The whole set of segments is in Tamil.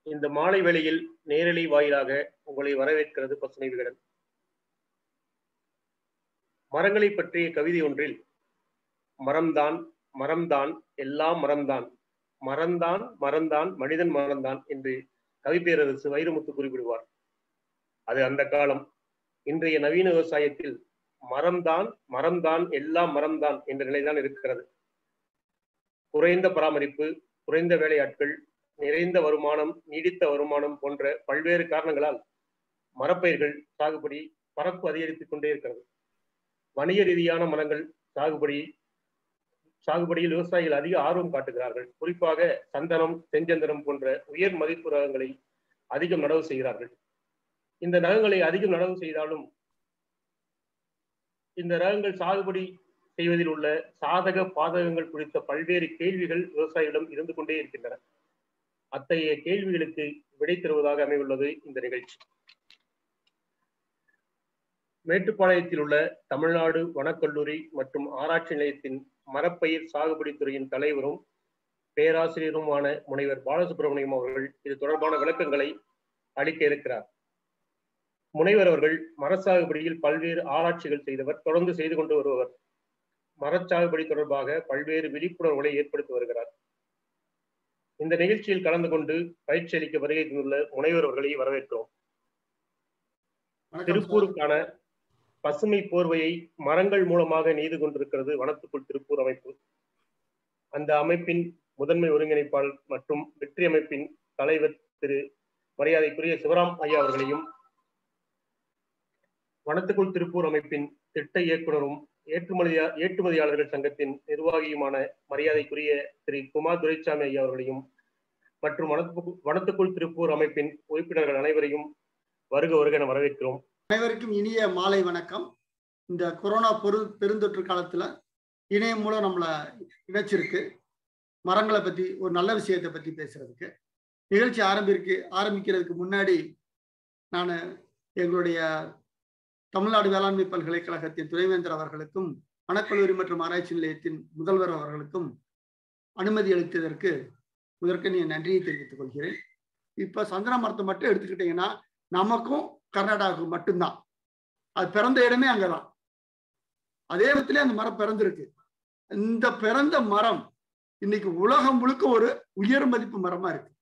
இந்த மாலை வேளையில் நேரலை வாயிலாக உங்களை வரவேற்கிறது பசுமை விகடன் மரங்களை பற்றிய கவிதை ஒன்றில் மரம்தான் மரம்தான் எல்லாம் மரம்தான் மரம்தான் மரம்தான் மனிதன் மரம்தான் என்று கவிப்பேரரசு வைரமுத்து குறிப்பிடுவார் அது அந்த காலம் இன்றைய நவீன விவசாயத்தில் மரம்தான் மரம்தான் எல்லாம் மரம்தான் என்ற நிலைதான் இருக்கிறது குறைந்த பராமரிப்பு குறைந்த வேலையாட்கள் நிறைந்த வருமானம் நீடித்த வருமானம் போன்ற பல்வேறு காரணங்களால் மரப்பயிர்கள் சாகுபடி பரப்பு அதிகரித்துக் கொண்டே இருக்கிறது வணிக ரீதியான மரங்கள் சாகுபடி சாகுபடியில் விவசாயிகள் அதிக ஆர்வம் காட்டுகிறார்கள் குறிப்பாக சந்தனம் செஞ்சந்தனம் போன்ற உயர் மதிப்பு ரகங்களை அதிகம் நடவு செய்கிறார்கள் இந்த ரகங்களை அதிகம் நடவு செய்தாலும் இந்த ரகங்கள் சாகுபடி செய்வதில் உள்ள சாதக பாதகங்கள் குறித்த பல்வேறு கேள்விகள் விவசாயிகளிடம் இருந்து கொண்டே இருக்கின்றன அத்தகைய கேள்விகளுக்கு விடை தருவதாக அமைவுள்ளது இந்த நிகழ்ச்சி மேட்டுப்பாளையத்தில் உள்ள தமிழ்நாடு வனக்கல்லூரி மற்றும் ஆராய்ச்சி நிலையத்தின் மரப்பயிர் சாகுபடி துறையின் தலைவரும் பேராசிரியருமான முனைவர் பாலசுப்ரமணியம் அவர்கள் இது தொடர்பான விளக்கங்களை அளிக்க இருக்கிறார் முனைவர் அவர்கள் மரச்சாகுபடியில் பல்வேறு ஆராய்ச்சிகள் செய்தவர் தொடர்ந்து செய்து கொண்டு வருபவர் மரச்சாகுபடி தொடர்பாக பல்வேறு விழிப்புணர்வுகளை ஏற்படுத்தி வருகிறார் இந்த நிகழ்ச்சியில் கலந்து கொண்டு பயிற்சி அளிக்க வருகை தந்துள்ள முனைவர் அவர்களை வரவேற்கிறோம் திருப்பூருக்கான பசுமை போர்வையை மரங்கள் மூலமாக நெய்து கொண்டிருக்கிறது வனத்துக்குள் திருப்பூர் அமைப்பு அந்த அமைப்பின் முதன்மை ஒருங்கிணைப்பாளர் மற்றும் வெற்றி அமைப்பின் தலைவர் திரு மரியாதைக்குரிய சிவராம் ஐயா அவர்களையும் வனத்துக்குள் திருப்பூர் அமைப்பின் திட்ட இயக்குனரும் ஏற்றுமதியா ஏற்றுமதியாளர்கள் சங்கத்தின் நிர்வாகியுமான மரியாதைக்குரிய திரு குமார் துரைசாமி ஐயா அவர்களையும் மற்றும் வனத்து வனத்துக்குள் திருப்பூர் அமைப்பின் உறுப்பினர்கள் அனைவரையும் வருக வருக என வரவேற்கிறோம் அனைவருக்கும் இனிய மாலை வணக்கம் இந்த கொரோனா பொரு பெருந்தொற்று காலத்துல இணையம் மூலம் நம்மளை இணைச்சிருக்கு மரங்களை பத்தி ஒரு நல்ல விஷயத்தை பத்தி பேசுறதுக்கு நிகழ்ச்சி ஆரம்பிருக்கு ஆரம்பிக்கிறதுக்கு முன்னாடி நான் எங்களுடைய தமிழ்நாடு வேளாண்மை பல்கலைக்கழகத்தின் துணைவேந்தர் அவர்களுக்கும் வனக்கல்லூரி மற்றும் ஆராய்ச்சி நிலையத்தின் முதல்வர் அவர்களுக்கும் அனுமதி அளித்ததற்கு முதற்கனிய நன்றியை தெரிவித்துக் கொள்கிறேன் இப்ப சந்தன மரத்தை மட்டும் எடுத்துக்கிட்டீங்கன்னா நமக்கும் கர்நாடகாவுக்கு மட்டும்தான் அது பிறந்த இடமே அங்கதான் அதே இடத்துல அந்த மரம் பிறந்திருக்கு இந்த பிறந்த மரம் இன்னைக்கு உலகம் முழுக்க ஒரு உயர் மதிப்பு மரமா இருக்கு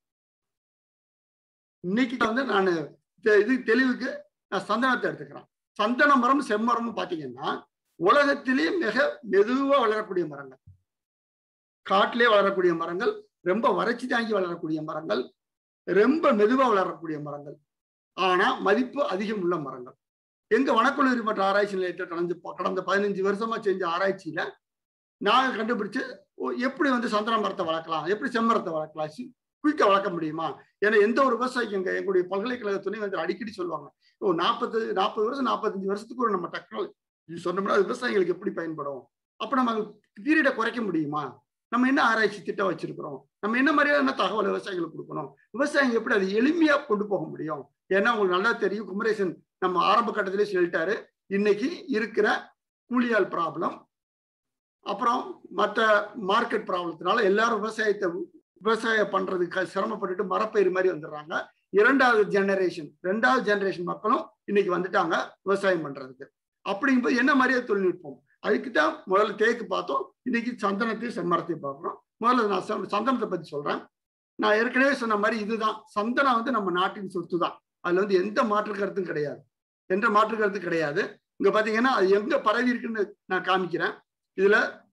இன்னைக்கு வந்து நான் இது தெளிவுக்கு நான் சந்தனத்தை எடுத்துக்கிறேன் சந்தன மரம் செம்மரம் பாத்தீங்கன்னா உலகத்திலேயே மிக மெதுவா வளரக்கூடிய மரங்கள் காட்டிலே வளரக்கூடிய மரங்கள் ரொம்ப வறட்சி தாங்கி வளரக்கூடிய மரங்கள் ரொம்ப மெதுவா வளரக்கூடிய மரங்கள் ஆனா மதிப்பு அதிகம் உள்ள மரங்கள் எங்க வனக்கல்லூரி மற்றும் ஆராய்ச்சி நிலையத்தை கடந்து கடந்த பதினஞ்சு வருஷமா செஞ்ச ஆராய்ச்சியில நாங்க கண்டுபிடிச்சு எப்படி வந்து சந்தன மரத்தை வளர்க்கலாம் எப்படி செம்மரத்தை வளர்க்கலாம் குயிக்க வளர்க்க முடியுமா ஏன்னா எந்த ஒரு விவசாயிக்கு எங்க எங்களுடைய பல்கலைக்கழக துணை வந்து அடிக்கடி சொல்லுவாங்க ஓ நாற்பது நாற்பது வருஷம் நாற்பத்தஞ்சு வருஷத்துக்கு ஒரு நம்ம டெக்னாலஜி சொன்னோம்னா அது விவசாயிகளுக்கு எப்படி பயன்படும் அப்ப நம்ம பீரியடை குறைக்க முடியுமா நம்ம என்ன ஆராய்ச்சி திட்டம் வச்சிருக்கிறோம் நம்ம என்ன மாதிரியான தகவல் விவசாயிகளுக்கு கொடுக்கணும் விவசாயிங்க எப்படி அதை எளிமையா கொண்டு போக முடியும் ஏன்னா உங்களுக்கு நல்லா தெரியும் குமரேசன் நம்ம ஆரம்ப கட்டத்திலே சொல்லிட்டாரு இன்னைக்கு இருக்கிற கூலியால் ப்ராப்ளம் அப்புறம் மற்ற மார்க்கெட் ப்ராப்ளத்தினால எல்லாரும் விவசாயத்தை விவசாயம் பண்றதுக்கு சிரமப்பட்டுட்டு மரப்பயிர் மாதிரி வந்துடுறாங்க இரண்டாவது ஜெனரேஷன் ரெண்டாவது ஜெனரேஷன் மக்களும் இன்னைக்கு வந்துட்டாங்க விவசாயம் பண்றதுக்கு அப்படிங்கும்போது என்ன மாதிரியே தொழில்நுட்பம் அதுக்கு தான் முதல்ல தேக்கு பார்த்தோம் இன்னைக்கு சந்தனத்தையும் செம்மரத்தையும் பார்க்குறோம் முதல்ல நான் சந்தனத்தை பத்தி சொல்றேன் நான் ஏற்கனவே சொன்ன மாதிரி இதுதான் சந்தனம் வந்து நம்ம நாட்டின் சொத்து தான் அதுல வந்து எந்த மாற்று கருத்தும் கிடையாது எந்த மாற்று கருத்தும் கிடையாது இங்க பாத்தீங்கன்னா அது எங்க பரவி இருக்குன்னு நான் காமிக்கிறேன் இதுல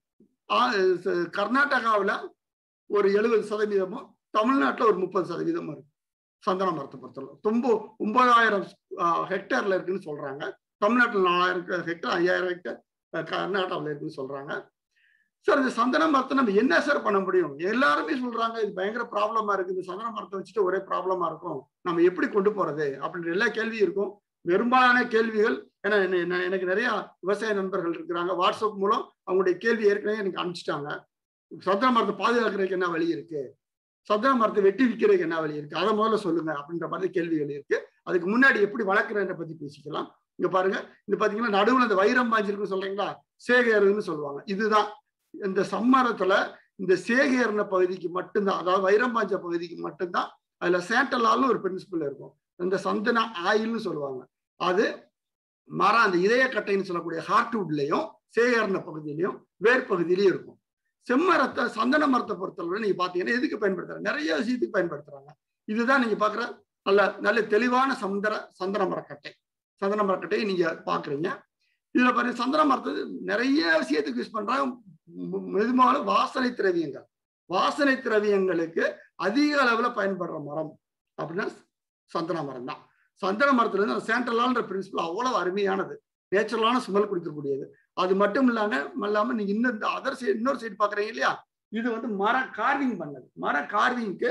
கர்நாடகாவில் ஒரு எழுபது சதவீதமும் தமிழ்நாட்டில் ஒரு முப்பது சதவீதமும் இருக்கு சந்தன மரத்தை பொறுத்தவரை ரொம்ப ஒன்பதாயிரம் ஹெக்டேர்ல இருக்குன்னு சொல்றாங்க தமிழ்நாட்டில் நாலாயிரம் ஹெக்டர் ஐயாயிரம் ஹெக்டர் கர்நாடகாவில் இருக்குன்னு சொல்றாங்க சார் இந்த சந்தன மரத்தை நம்ம என்ன சார் பண்ண முடியும் எல்லாருமே சொல்றாங்க இது பயங்கர ப்ராப்ளமா இருக்கு இந்த சந்தன மரத்தை வச்சுட்டு ஒரே ப்ராப்ளமா இருக்கும் நம்ம எப்படி கொண்டு போறது அப்படின்ற எல்லா கேள்வியும் இருக்கும் பெரும்பாலான கேள்விகள் ஏன்னா எனக்கு நிறைய விவசாய நண்பர்கள் இருக்கிறாங்க வாட்ஸ்அப் மூலம் அவங்களுடைய கேள்வி ஏற்கனவே எனக்கு அனுப்பிச்சிட்டாங்க சந்தன மரத்தை பாதுகாக்கிறதுக்கு என்ன வழி இருக்கு சந்தன மரத்தை வெட்டி விற்கிறதுக்கு என்ன வழி இருக்கு அதை முதல்ல சொல்லுங்க அப்படின்ற மாதிரி கேள்விகள் இருக்கு அதுக்கு முன்னாடி எப்படி வளர்க்குறத பத்தி பேசிக்கலாம் இங்க பாருங்க இந்த பாத்தீங்கன்னா நடுவில் இந்த வைரம் பாஞ்சிருக்கு சொல்றீங்களா சேகருன்னு சொல்லுவாங்க இதுதான் இந்த சம்மரத்துல இந்த சேகேர்ன பகுதிக்கு மட்டும்தான் அதாவது வைரம்பாஞ்ச பகுதிக்கு மட்டும்தான் அதுல சேட்டலால்னு ஒரு பிரின்சிபல் இருக்கும் இந்த சந்தன ஆயில்னு சொல்லுவாங்க அது மரம் அந்த இதயக்கட்டைன்னு சொல்லக்கூடிய ஹார்ட்வுட்லயும் சேகரண பகுதியிலையும் வேர் பகுதியிலையும் இருக்கும் செம்மரத்தை சந்தன மரத்தை பொறுத்தவரை நீங்க பாத்தீங்கன்னா எதுக்கு பயன்படுத்துறாங்க நிறைய விஷயத்துக்கு பயன்படுத்துறாங்க இதுதான் நீங்க பாக்குற நல்ல நல்ல தெளிவான சந்தன சந்தன மரக்கட்டை சந்தன மரக்கட்டையை நீங்க பாக்குறீங்க இதுல பாருங்க சந்தன மரத்தை நிறைய விஷயத்துக்கு யூஸ் பண்றாங்க மெதுமான வாசனை திரவியங்கள் வாசனை திரவியங்களுக்கு அதிக அளவுல பயன்படுற மரம் அப்படின்னா சந்தன மரம் தான் சந்தன மரத்துல இருந்து அந்த சேண்டலான்ற பிரின்சிபல் அவ்வளவு அருமையானது நேச்சுரலான ஸ்மெல் கொடுக்கக்கூடியது அது மட்டும் இல்லாம இல்லாம நீங்க இன்னும் இந்த அதர் சைடு இன்னொரு சைடு பாக்குறீங்க இல்லையா இது வந்து மர கார்விங் பண்ணது மர கார்விங்க்கு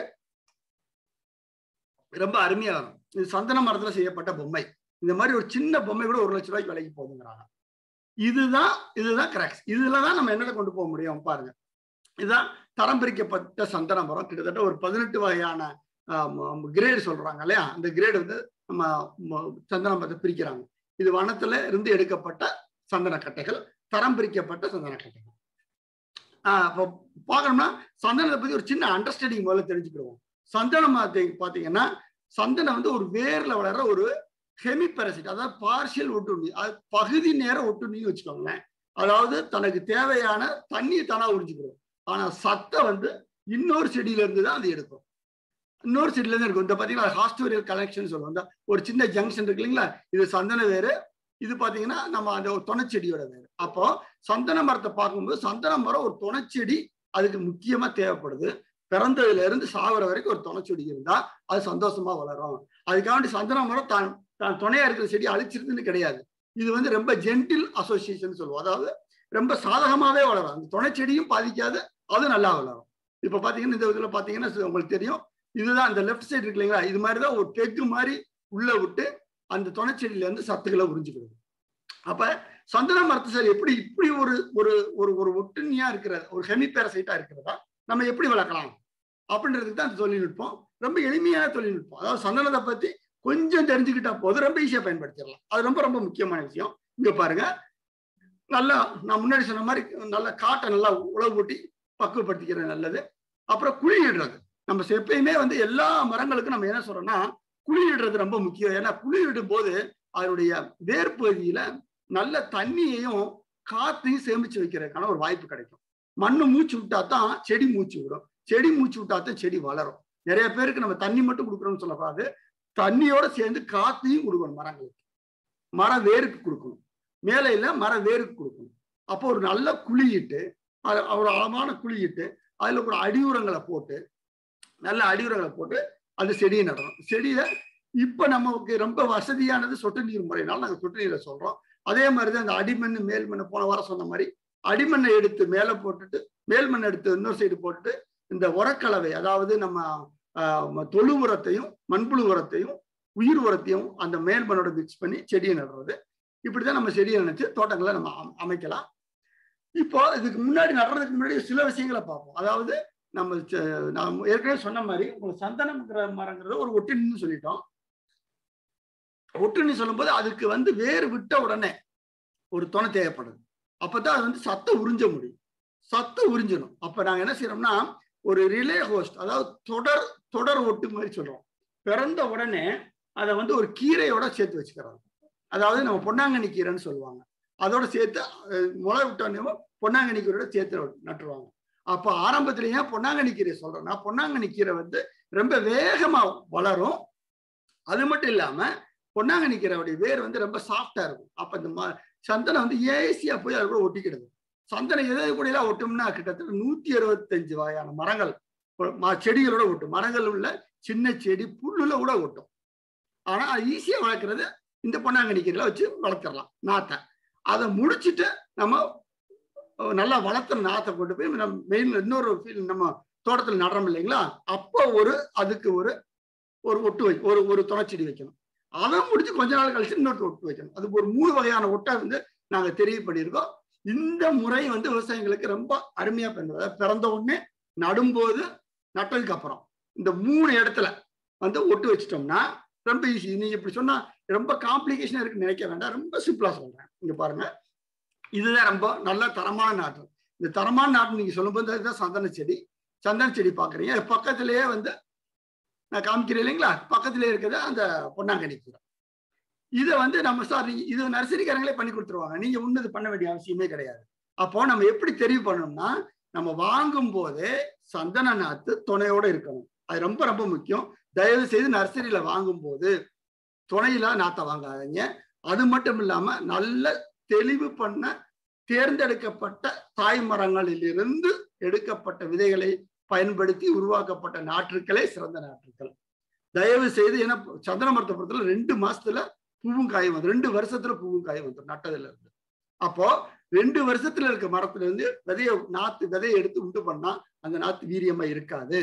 ரொம்ப அருமையா வரும் இது சந்தன மரத்துல செய்யப்பட்ட பொம்மை இந்த மாதிரி ஒரு சின்ன பொம்மை கூட ஒரு லட்ச ரூபாய்க்கு விலைக்கு போகுதுங்கிறாங்க இதுதான் இதுதான் கிராக்ஸ் இதுலதான் நம்ம என்னென்ன கொண்டு போக முடியும் பாருங்க இதுதான் தரம் பிரிக்கப்பட்ட சந்தன மரம் கிட்டத்தட்ட ஒரு பதினெட்டு வகையான கிரேடு சொல்றாங்க இல்லையா அந்த கிரேடு வந்து நம்ம சந்தன மரத்தை பிரிக்கிறாங்க இது வனத்துல இருந்து எடுக்கப்பட்ட சந்தன கட்டைகள் தரம் பிரிக்கப்பட்ட சந்தன கட்டைகள் ஆஹ் இப்போ பார்க்கணும்னா சந்தனத்தை பத்தி ஒரு சின்ன அண்டர்ஸ்டாண்டிங் முதல்ல தெரிஞ்சுக்கிடுவோம் சந்தன மரத்தை பார்த்தீங்கன்னா சந்தனம் வந்து ஒரு வேர்ல வளர்ற ஒரு ஹெமி பாரசிட் அதாவது பார்ஷியல் ஒட்டுண்ணி அது பகுதி நேர ஒட்டுண்ணின்னு வச்சுக்கோங்களேன் அதாவது தனக்கு தேவையான தண்ணியை தானா உறிஞ்சிக்கிறோம் ஆனா சத்தை வந்து இன்னொரு செடியில இருந்து தான் அது எடுக்கும் இன்னொரு செடியில இருந்து இருக்கும் இந்த பாத்தீங்கன்னா ஹாஸ்டோரியல் கலெக்ஷன் சொல்லுவோம் இந்த ஒரு சின்ன ஜங்ஷன் இருக்கு இல்லைங்களா இது சந்தன வேறு இது பாத்தீங்கன்னா நம்ம அந்த ஒரு துணைச்செடியோட வேறு அப்போ சந்தன மரத்தை பார்க்கும்போது சந்தன மரம் ஒரு துணைச்செடி அதுக்கு முக்கியமா தேவைப்படுது பிறந்ததுல இருந்து சாவர வரைக்கும் ஒரு துணைச்செடி இருந்தா அது சந்தோஷமா வளரும் அதுக்காண்டி சந்தன மரம் தான் தான் துணையா இருக்கிற செடி அழிச்சிருதுன்னு கிடையாது இது வந்து ரொம்ப ஜென்டில் அசோசியேஷன் சொல்லுவோம் அதாவது ரொம்ப சாதகமாவே வளரும் அந்த துணை செடியும் பாதிக்காது அது நல்லா வளரும் இப்ப பாத்தீங்கன்னா இந்த இதுல பாத்தீங்கன்னா உங்களுக்கு தெரியும் இதுதான் அந்த லெஃப்ட் சைடு இருக்கு இல்லைங்களா இது மாதிரிதான் ஒரு பெக்கு மாதிரி உள்ள விட்டு அந்த துணைச்செடியில இருந்து சத்துக்களை உறிஞ்சிக்கிறது அப்ப சந்தன மரத்து சார் எப்படி இப்படி ஒரு ஒரு ஒரு ஒரு ஒட்டுண்ணியா இருக்கிற ஒரு ஹெமி பேரசைட்டா இருக்கிறதா நம்ம எப்படி வளர்க்கலாம் அப்படின்றதுக்கு தான் அந்த தொழில்நுட்பம் ரொம்ப எளிமையான தொழில்நுட்பம் அதாவது சந்தனத்தை பத்தி கொஞ்சம் தெரிஞ்சுக்கிட்டா போதும் ரொம்ப ஈஸியா பயன்படுத்திடலாம் அது ரொம்ப ரொம்ப முக்கியமான விஷயம் இங்க பாருங்க நல்லா நான் முன்னாடி சொன்ன மாதிரி நல்லா காட்டை நல்லா உழவு ஊட்டி பக்குவப்படுத்திக்கிறது நல்லது அப்புறம் குழியிடுறது நம்ம எப்பயுமே வந்து எல்லா மரங்களுக்கும் நம்ம என்ன சொல்றோம்னா குழியிடுறது ரொம்ப முக்கியம் ஏன்னா குழியிடும் போது அதனுடைய வேர்பகுதியில நல்ல தண்ணியையும் காத்தையும் சேமிச்சு வைக்கிறதுக்கான ஒரு வாய்ப்பு கிடைக்கும் மண்ணு மூச்சு விட்டா தான் செடி மூச்சு விடும் செடி மூச்சு விட்டா தான் செடி வளரும் நிறைய பேருக்கு நம்ம தண்ணி மட்டும் கொடுக்குறோம்னு சொல்லக்கூடாது தண்ணியோட சேர்ந்து காத்தையும் கொடுக்கணும் மரங்களுக்கு மர வேருக்கு கொடுக்கணும் மேலே இல்லை மர வேருக்கு கொடுக்கணும் அப்போ ஒரு நல்ல குழியிட்டு ஒரு அளவான குழியிட்டு அதுல ஒரு அடியுரங்களை போட்டு நல்ல அடியுரங்களை போட்டு அந்த செடியை நடணும் செடியை இப்ப நமக்கு ரொம்ப வசதியானது சொட்டு நீர் முறையினால நாங்கள் சொட்டு நீரை சொல்றோம் அதே மாதிரிதான் அந்த அடிமண் மேல்மண் போன வாரம் சொன்ன மாதிரி அடிமண்ணை எடுத்து மேலே போட்டுட்டு மேல்மண் எடுத்து இன்னொரு சைடு போட்டுட்டு இந்த உரக்கலவை அதாவது நம்ம தொழு உரத்தையும் மண்புழு உரத்தையும் உயிர் உரத்தையும் அந்த மேல்மண்ணோட மிக்ஸ் பண்ணி செடியை நடுறது இப்படிதான் நம்ம செடியை நினைச்சு தோட்டங்களை நம்ம அமைக்கலாம் இப்போ இதுக்கு முன்னாடி நடுறதுக்கு முன்னாடி சில விஷயங்களை பார்ப்போம் அதாவது நம்ம நான் ஏற்கனவே சொன்ன மாதிரி உங்களுக்கு சந்தனம்ங்கிற மரங்கிறது ஒரு ஒட்டுண்ணின்னு சொல்லிட்டோம் ஒட்டுண்ணி சொல்லும்போது அதுக்கு வந்து வேறு விட்ட உடனே ஒரு துணை தேவைப்படுது அப்பதான் அது வந்து சத்தை உறிஞ்ச முடியும் சத்தை உறிஞ்சணும் அப்ப நாங்க என்ன செய்யறோம்னா ஒரு ரிலே ஹோஸ்ட் அதாவது தொடர் தொடர் ஒட்டு மாதிரி சொல்றோம் பிறந்த உடனே அதை வந்து ஒரு கீரையோட சேர்த்து வச்சுக்கிறாங்க அதாவது நம்ம பொன்னாங்கண்ணி கீரைன்னு சொல்லுவாங்க அதோட சேர்த்து முளை விட்டோன்னே பொன்னாங்கண்ணி கீரையோட சேர்த்து நட்டுருவாங்க அப்போ ஆரம்பத்துல ஏன் பொன்னாங்கண்ணி கீரை சொல்றேன்னா பொன்னாங்கண்ணி கீரை வந்து ரொம்ப வேகமா வளரும் அது மட்டும் இல்லாம பொன்னாங்கண்ணி கீரையோடைய வேர் வந்து ரொம்ப சாஃப்டா இருக்கும் அப்ப இந்த சந்தனம் வந்து ஈஸியா போய் அது கூட ஒட்டிக்கிடுது சந்தனம் எதை கூட எல்லாம் ஒட்டும்னா கிட்டத்தட்ட நூத்தி அறுபத்தஞ்சு வகையான மரங்கள் செடிகளோட ஒட்டும் மரங்கள் உள்ள சின்ன செடி புல்லுல கூட ஒட்டும் ஆனா அது ஈஸியா வளர்க்கறது இந்த பொன்னாங்கண்ணி கீரையில வச்சு வளர்த்துடலாம் நாத்தை அதை முடிச்சுட்டு நம்ம நல்லா வளர்த்துற நாத்தை கொண்டு போய் நம்ம மெயின் இன்னொரு ஃபீல் நம்ம தோட்டத்தில் நடுறோம் இல்லைங்களா அப்போ ஒரு அதுக்கு ஒரு ஒரு ஒட்டு வை ஒரு ஒரு துணைச்செடி வைக்கணும் அதை முடிச்சு கொஞ்ச நாள் கழிச்சு இன்னொரு ஒட்டு வைக்கணும் அதுக்கு ஒரு மூணு வகையான ஒட்டை வந்து நாங்க தெரிவு பண்ணியிருக்கோம் இந்த முறை வந்து விவசாயிகளுக்கு ரொம்ப அருமையா பயன்படுது பிறந்த உடனே நடும்போது நட்டதுக்கு அப்புறம் இந்த மூணு இடத்துல வந்து ஒட்டு வச்சிட்டோம்னா ரொம்ப ஈஸி நீங்க இப்படி சொன்னா ரொம்ப காம்ப்ளிகேஷன் இருக்குன்னு நினைக்க வேண்டாம் ரொம்ப சிம்பிளா சொல்றேன் இங்க பாருங்க இதுதான் ரொம்ப நல்ல தரமான நாட்டு இந்த தரமான நாட்டு நீங்க சொல்லும்போது இதுதான் சந்தன செடி சந்தன செடி பாக்குறீங்க அது பக்கத்திலேயே வந்து நான் காமிக்கிறேன் இல்லைங்களா பக்கத்துல இருக்கிறது அந்த பொன்னாங்கண்ணி கீரை இதை வந்து நம்ம சார் நீங்க இது நர்சரிக்காரங்களே பண்ணி கொடுத்துருவாங்க நீங்க உன்னது பண்ண வேண்டிய அவசியமே கிடையாது அப்போ நம்ம எப்படி தெரிவு பண்ணணும்னா நம்ம வாங்கும் போதே சந்தன நாத்து துணையோட இருக்கணும் அது ரொம்ப ரொம்ப முக்கியம் தயவு செய்து நர்சரியில வாங்கும் போது துணையில நாத்தை வாங்காதீங்க அது மட்டும் இல்லாம நல்ல தெளிவு பண்ண தேர்ந்தெடுக்கப்பட்ட தாய் மரங்களிலிருந்து எடுக்கப்பட்ட விதைகளை பயன்படுத்தி உருவாக்கப்பட்ட நாற்றுக்களே சிறந்த நாற்றுக்கள் தயவு செய்து ஏன்னா சந்தன மரத்தை பொறுத்தல ரெண்டு மாசத்துல பூவும் காயும் வந்து ரெண்டு வருஷத்துல பூவும் காயும் வந்துடும் நட்டதுல இருந்து அப்போ ரெண்டு வருஷத்துல இருக்க மரத்துல இருந்து விதைய நாத்து விதையை எடுத்து உண்டு பண்ணா அந்த நாத்து வீரியமா இருக்காது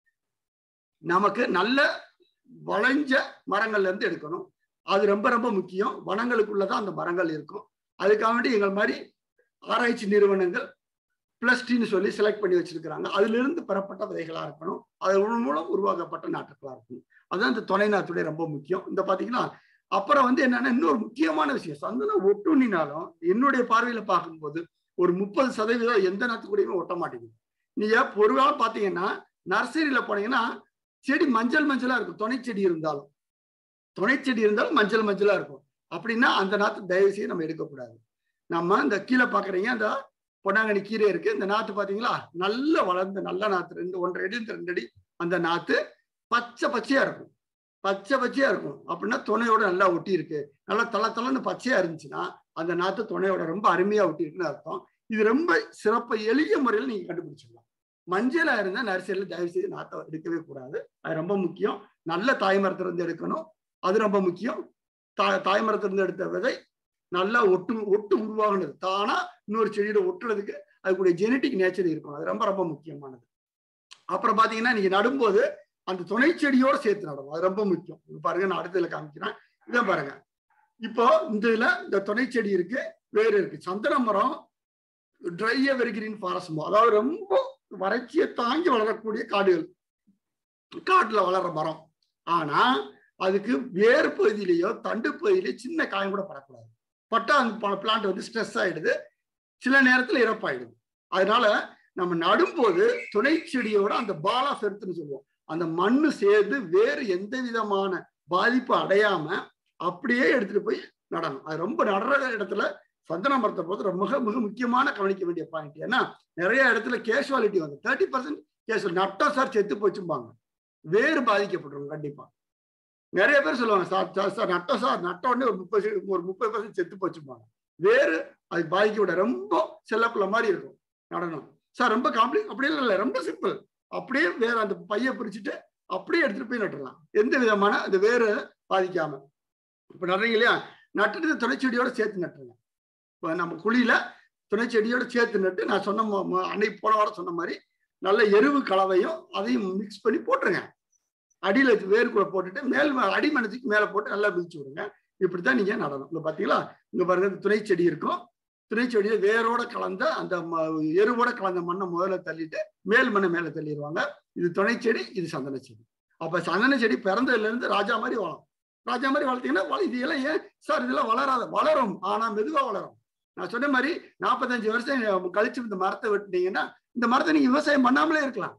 நமக்கு நல்ல வளைஞ்ச மரங்கள்ல இருந்து எடுக்கணும் அது ரொம்ப ரொம்ப முக்கியம் வனங்களுக்குள்ளதான் அந்த மரங்கள் இருக்கும் அதுக்காக வேண்டி எங்கள் மாதிரி ஆராய்ச்சி நிறுவனங்கள் பிளஸ் டின்னு சொல்லி செலக்ட் பண்ணி வச்சிருக்கிறாங்க அதுல இருந்து பெறப்பட்ட விதைகளா இருக்கணும் அது மூலம் உருவாக்கப்பட்ட நாட்டுகளா இருக்கணும் அதுதான் இந்த துணை நாத்துடைய ரொம்ப முக்கியம் இந்த பாத்தீங்கன்னா அப்புறம் வந்து என்னன்னா இன்னொரு முக்கியமான விஷயம் சந்தனம் ஒட்டுண்ணினாலும் என்னுடைய பார்வையில பார்க்கும்போது ஒரு முப்பது சதவீதம் எந்த நாத்து கூடயுமே ஒட்ட மாட்டேங்குது நீங்க பொருளாக பாத்தீங்கன்னா நர்சரியில போனீங்கன்னா செடி மஞ்சள் மஞ்சளா இருக்கும் துணை செடி இருந்தாலும் துணை செடி இருந்தாலும் மஞ்சள் மஞ்சளா இருக்கும் அப்படின்னா அந்த நாத்து தயவு செய்து நம்ம எடுக்கக்கூடாது நம்ம இந்த கீழே பாக்குறீங்க அந்த பொன்னாங்கண்ணி கீரை இருக்கு இந்த நாத்து பாத்தீங்களா நல்ல வளர்ந்த நல்ல நாத்து ரெண்டு ஒன்றரை அடி ரெண்டு அடி அந்த நாத்து பச்சை பச்சையா இருக்கும் பச்சை பச்சையா இருக்கும் அப்படின்னா துணையோட நல்லா ஒட்டி இருக்கு நல்லா தலை தலைன்னு பச்சையா இருந்துச்சுன்னா அந்த நாத்து துணையோட ரொம்ப அருமையா ஒட்டி இருக்குன்னு அர்த்தம் இது ரொம்ப சிறப்ப எளிய முறையில் நீங்க கண்டுபிடிச்சிடலாம் மஞ்சளா இருந்தா நர்சரியில தயவு செய்து நாத்தை எடுக்கவே கூடாது அது ரொம்ப முக்கியம் நல்ல தாய்மரத்திலிருந்து எடுக்கணும் அது ரொம்ப முக்கியம் தாய் தாய்மரத்திலிருந்து எடுத்த விதை நல்லா ஒட்டு ஒட்டு உருவாகுனது தானா இன்னொரு செடியோட ஒட்டுறதுக்கு அதுக்குடைய ஜெனட்டிக் நேச்சர் இருக்கணும் அது ரொம்ப ரொம்ப முக்கியமானது அப்புறம் பாத்தீங்கன்னா நீங்க நடும்போது அந்த துணை செடியோட சேர்த்து நடணும் அது ரொம்ப முக்கியம் பாருங்க நான் அடுத்ததுல காமிக்கிறேன் இதை பாருங்க இப்போ இந்த இதுல இந்த துணை செடி இருக்கு வேறு இருக்கு சந்தன மரம் ட்ரை எவர்கிரீன் ஃபாரஸ்ட் அதாவது ரொம்ப வறட்சியை தாங்கி வளரக்கூடிய காடுகள் காட்டுல வளர்ற மரம் ஆனா அதுக்கு வேறு பகுதியிலேயோ தண்டு பகுதியிலேயோ சின்ன காயம் கூட படக்கூடாது பட்டா அந்த பிளான்ட் வந்து ஸ்ட்ரெஸ் ஆயிடுது சில நேரத்துல இறப்பாயிடுது அதனால நம்ம நடும்போது துணை செடியோட அந்த பாலா பெருத்துன்னு சொல்லுவோம் அந்த மண்ணு சேர்ந்து வேறு எந்த விதமான பாதிப்பு அடையாம அப்படியே எடுத்துட்டு போய் நடணும் அது ரொம்ப நடுற இடத்துல சந்தன மரத்தை பொறுத்த மிக மிக முக்கியமான கவனிக்க வேண்டிய பாயிண்ட் ஏன்னா நிறைய இடத்துல கேஷுவாலிட்டி வந்து தேர்ட்டி பர்சன்ட் கேஷுவல் நட்டா சார் செத்து போச்சும்பாங்க வேறு பாதிக்கப்பட்டுரும் கண்டிப்பா நிறைய பேர் சொல்லுவாங்க சார் சார் நட்டம் சார் நட்ட உடனே ஒரு முப்பது ஒரு முப்பது பர்சன்ட் செத்து போச்சுப்பாங்க வேறு அது பாதிக்க விட ரொம்ப செல்லப்புள்ள மாதிரி இருக்கும் நடனம் சார் ரொம்ப காம்ப்ளி அப்படியே இல்லை ரொம்ப சிம்பிள் அப்படியே வேற அந்த பைய பிரிச்சுட்டு அப்படியே எடுத்துட்டு போய் நட்டுடலாம் எந்த விதமான அந்த வேறு பாதிக்காம இப்ப நடுறீங்க இல்லையா நட்டுட்டு துணைச்செடியோட சேர்த்து நட்டுருங்க இப்போ நம்ம குழியில துணைச்செடியோட சேர்த்து நட்டு நான் சொன்ன அன்னைக்கு போன வாரம் சொன்ன மாதிரி நல்ல எருவு கலவையும் அதையும் மிக்ஸ் பண்ணி போட்டுருங்க அடியில வேர்க்குள்ள போட்டுட்டு மேல் அடிமனத்துக்கு மேல போட்டு நல்லா மிதிச்சு விடுங்க இப்படித்தான் நீங்க நடணும் இங்க பாத்தீங்களா இங்க பாருங்க துணை செடி இருக்கும் துணை செடியை வேரோட கலந்த அந்த எருவோட கலந்த மண்ணை முதல்ல தள்ளிட்டு மேல் மண்ணை மேல தள்ளிடுவாங்க இது துணை செடி இது சந்தன செடி அப்ப சந்தன செடி பிறந்ததுல இருந்து ராஜா மாதிரி வளரும் ராஜா மாதிரி வளர்த்தீங்கன்னா இது எல்லாம் ஏன் சார் இதெல்லாம் வளராத வளரும் ஆனா மெதுவா வளரும் நான் சொன்ன மாதிரி நாற்பத்தஞ்சு வருஷம் கழிச்சு இந்த மரத்தை வெட்டினீங்கன்னா இந்த மரத்தை நீங்க விவசாயம் பண்ணாமலே இருக்கலாம்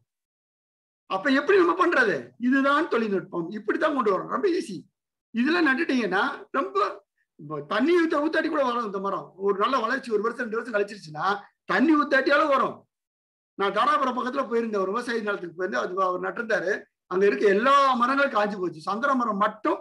அப்ப எப்படி நம்ம பண்றது இதுதான் தொழில்நுட்பம் இப்படித்தான் கொண்டு வரோம் ரொம்ப ஈஸி இதுல நட்டுட்டீங்கன்னா ரொம்ப தண்ணி ஊத்த ஊத்தாட்டி கூட வரும் இந்த மரம் ஒரு நல்ல வளர்ச்சி ஒரு வருஷம் ரெண்டு வருஷம் கழிச்சிருச்சுன்னா தண்ணி ஊத்தாட்டியாலும் வரும் நான் தாராபுரம் பக்கத்துல போயிருந்தேன் ஒரு விவசாய நிலத்துக்கு போயிருந்து அது அவர் நட்டிருந்தாரு அங்க இருக்க எல்லா மரங்களும் காஞ்சி போச்சு சந்திர மரம் மட்டும்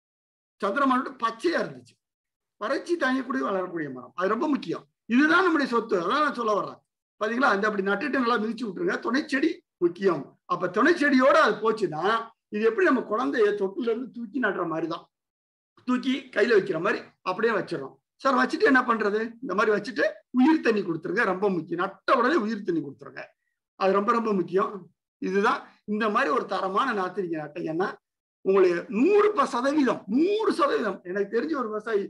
சந்திர மரம் மட்டும் பச்சையா இருந்துச்சு வறட்சி தாங்கக்கூடிய வளரக்கூடிய மரம் அது ரொம்ப முக்கியம் இதுதான் நம்முடைய சொத்து அதான் நான் சொல்ல வர்றேன் பாத்தீங்களா அந்த அப்படி நட்டுட்டு நல்லா மிதிச்சு விட்டுருங்க துணைச்செடி முக்கியம் அப்ப துணைச்செடியோட அது போச்சுன்னா இது எப்படி நம்ம குழந்தைய தொட்டுல இருந்து தூக்கி நடுற மாதிரிதான் தூக்கி கையில வைக்கிற மாதிரி அப்படியே வச்சிடறோம் சார் வச்சுட்டு என்ன பண்றது இந்த மாதிரி வச்சுட்டு உயிர் தண்ணி கொடுத்துருங்க ரொம்ப முக்கியம் நட்ட உடனே உயிர் தண்ணி கொடுத்துருங்க அது ரொம்ப ரொம்ப முக்கியம் இதுதான் இந்த மாதிரி ஒரு தரமான நாத்து நீங்க நட்டீங்கன்னா உங்களுடைய நூறு சதவீதம் நூறு சதவீதம் எனக்கு தெரிஞ்ச ஒரு விவசாயி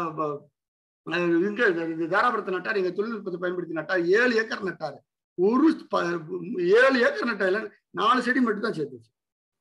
இங்க தாராபுரத்தை நட்டார் எங்க தொழில்நுட்பத்தை பயன்படுத்தி நட்டார் ஏழு ஏக்கர் நட்டாரு ஒரு ஏழு ஏக்கர் நட்டால நாலு செடி மட்டும் தான் சேர்த்துச்சு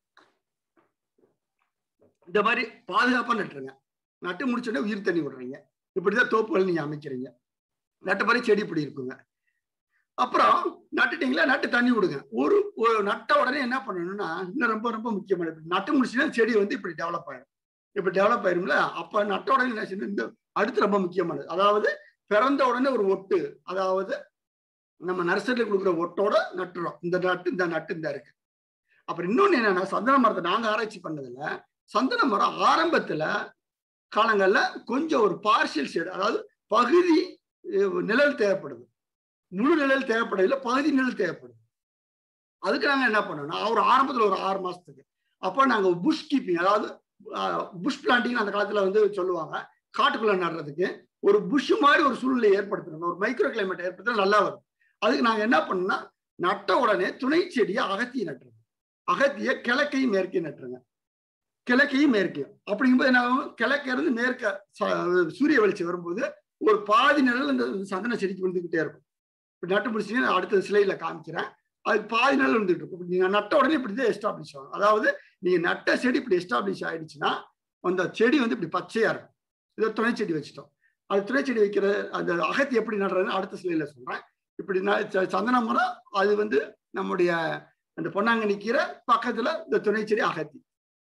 இந்த மாதிரி பாதுகாப்பா நட்டுருங்க நட்டு முடிச்சோடனே உயிர் தண்ணி விடுறீங்க இப்படிதான் தோப்புகள் நீங்க அமைக்கிறீங்க நட்ட மாதிரி செடி இப்படி இருக்குங்க அப்புறம் நட்டுட்டீங்களா நட்டு தண்ணி விடுங்க ஒரு ஒரு நட்ட உடனே என்ன பண்ணணும்னா இன்னும் ரொம்ப ரொம்ப முக்கியமானது நட்டு முடிச்சுன்னா செடி வந்து இப்படி டெவலப் ஆயிடும் இப்படி டெவலப் ஆயிரும்ல அப்ப நட்ட உடனே என்ன செய்யணும் இந்த அடுத்து ரொம்ப முக்கியமானது அதாவது பிறந்த உடனே ஒரு ஒட்டு அதாவது நம்ம நர்சரியில் கொடுக்குற ஒட்டோட நட்டுறோம் இந்த நட்டு இந்த நட்டு இந்த இருக்கு அப்புறம் இன்னொன்னு என்னன்னா சந்தன மரத்தை நாங்க ஆராய்ச்சி பண்ணதுல சந்தன மரம் ஆரம்பத்துல காலங்கள்ல கொஞ்சம் ஒரு பார்ஷியல் ஷேடு அதாவது பகுதி அஹ், நிழல் தேவைப்படுது முழு நிழல் தேவைப்படவில்லை பகுதி நிழல் தேவைப்படுது அதுக்கு நாங்க என்ன பண்ணோம்னா ஒரு ஆரம்பத்துல ஒரு ஆறு மாசத்துக்கு அப்போ நாங்க புஷ் கீப்பிங் அதாவது புஷ் பிளான்டிங் அந்த காலத்துல வந்து சொல்லுவாங்க காட்டுக்குள்ள நடுறதுக்கு ஒரு புஷ் மாதிரி ஒரு சூழ்நிலை ஏற்படுத்தணும் ஒரு மைக்ரோ கிளைமேட் ஏற்படுத்தினா நல்லா வரும் அதுக்கு நாங்க என்ன பண்ணோம்னா நட்ட உடனே துணை செடியை அகத்தியை நட்டுருங்க அகத்திய கிழக்கையும் மேற்கையும் நட்டுருங்க கிழக்கையும் மேற்கையும் அப்படிங்கும்போது என்ன ஆகும் கிழக்க இருந்து மேற்க ச- சூரிய வெளிச்சம் வரும்போது ஒரு பாதி நிழல் இந்த சந்தன செடிக்கு விழுந்துகிட்டே இருக்கும் இப்படி நட்டு பிடிச்சிங்கன்னா அடுத்த சிலையில காமிக்கிறேன் அது பாதி நிழல் வந்துட்டு இருக்கும் இப்படி நீங்க நட்ட உடனே இப்படி தான் எஸ்டாப்ளிஷ் ஆகும் அதாவது நீங்க நட்ட செடி இப்படி எஸ்டாப்ளிஷ் ஆயிடுச்சுன்னா அந்த செடி வந்து இப்படி பச்சையா இருக்கும் இதை துணை செடி வச்சுட்டோம் அது துணை செடி வைக்கிற அந்த அகத்தி எப்படி நடுறதுன்னு அடுத்த சிலையில சொல்றேன் இப்படி ந- ச- சந்தன மரம் அது வந்து நம்முடைய அந்த பொன்னாங்கண்ணி கீரை பக்கத்துல இந்த துணை செடி அகத்தி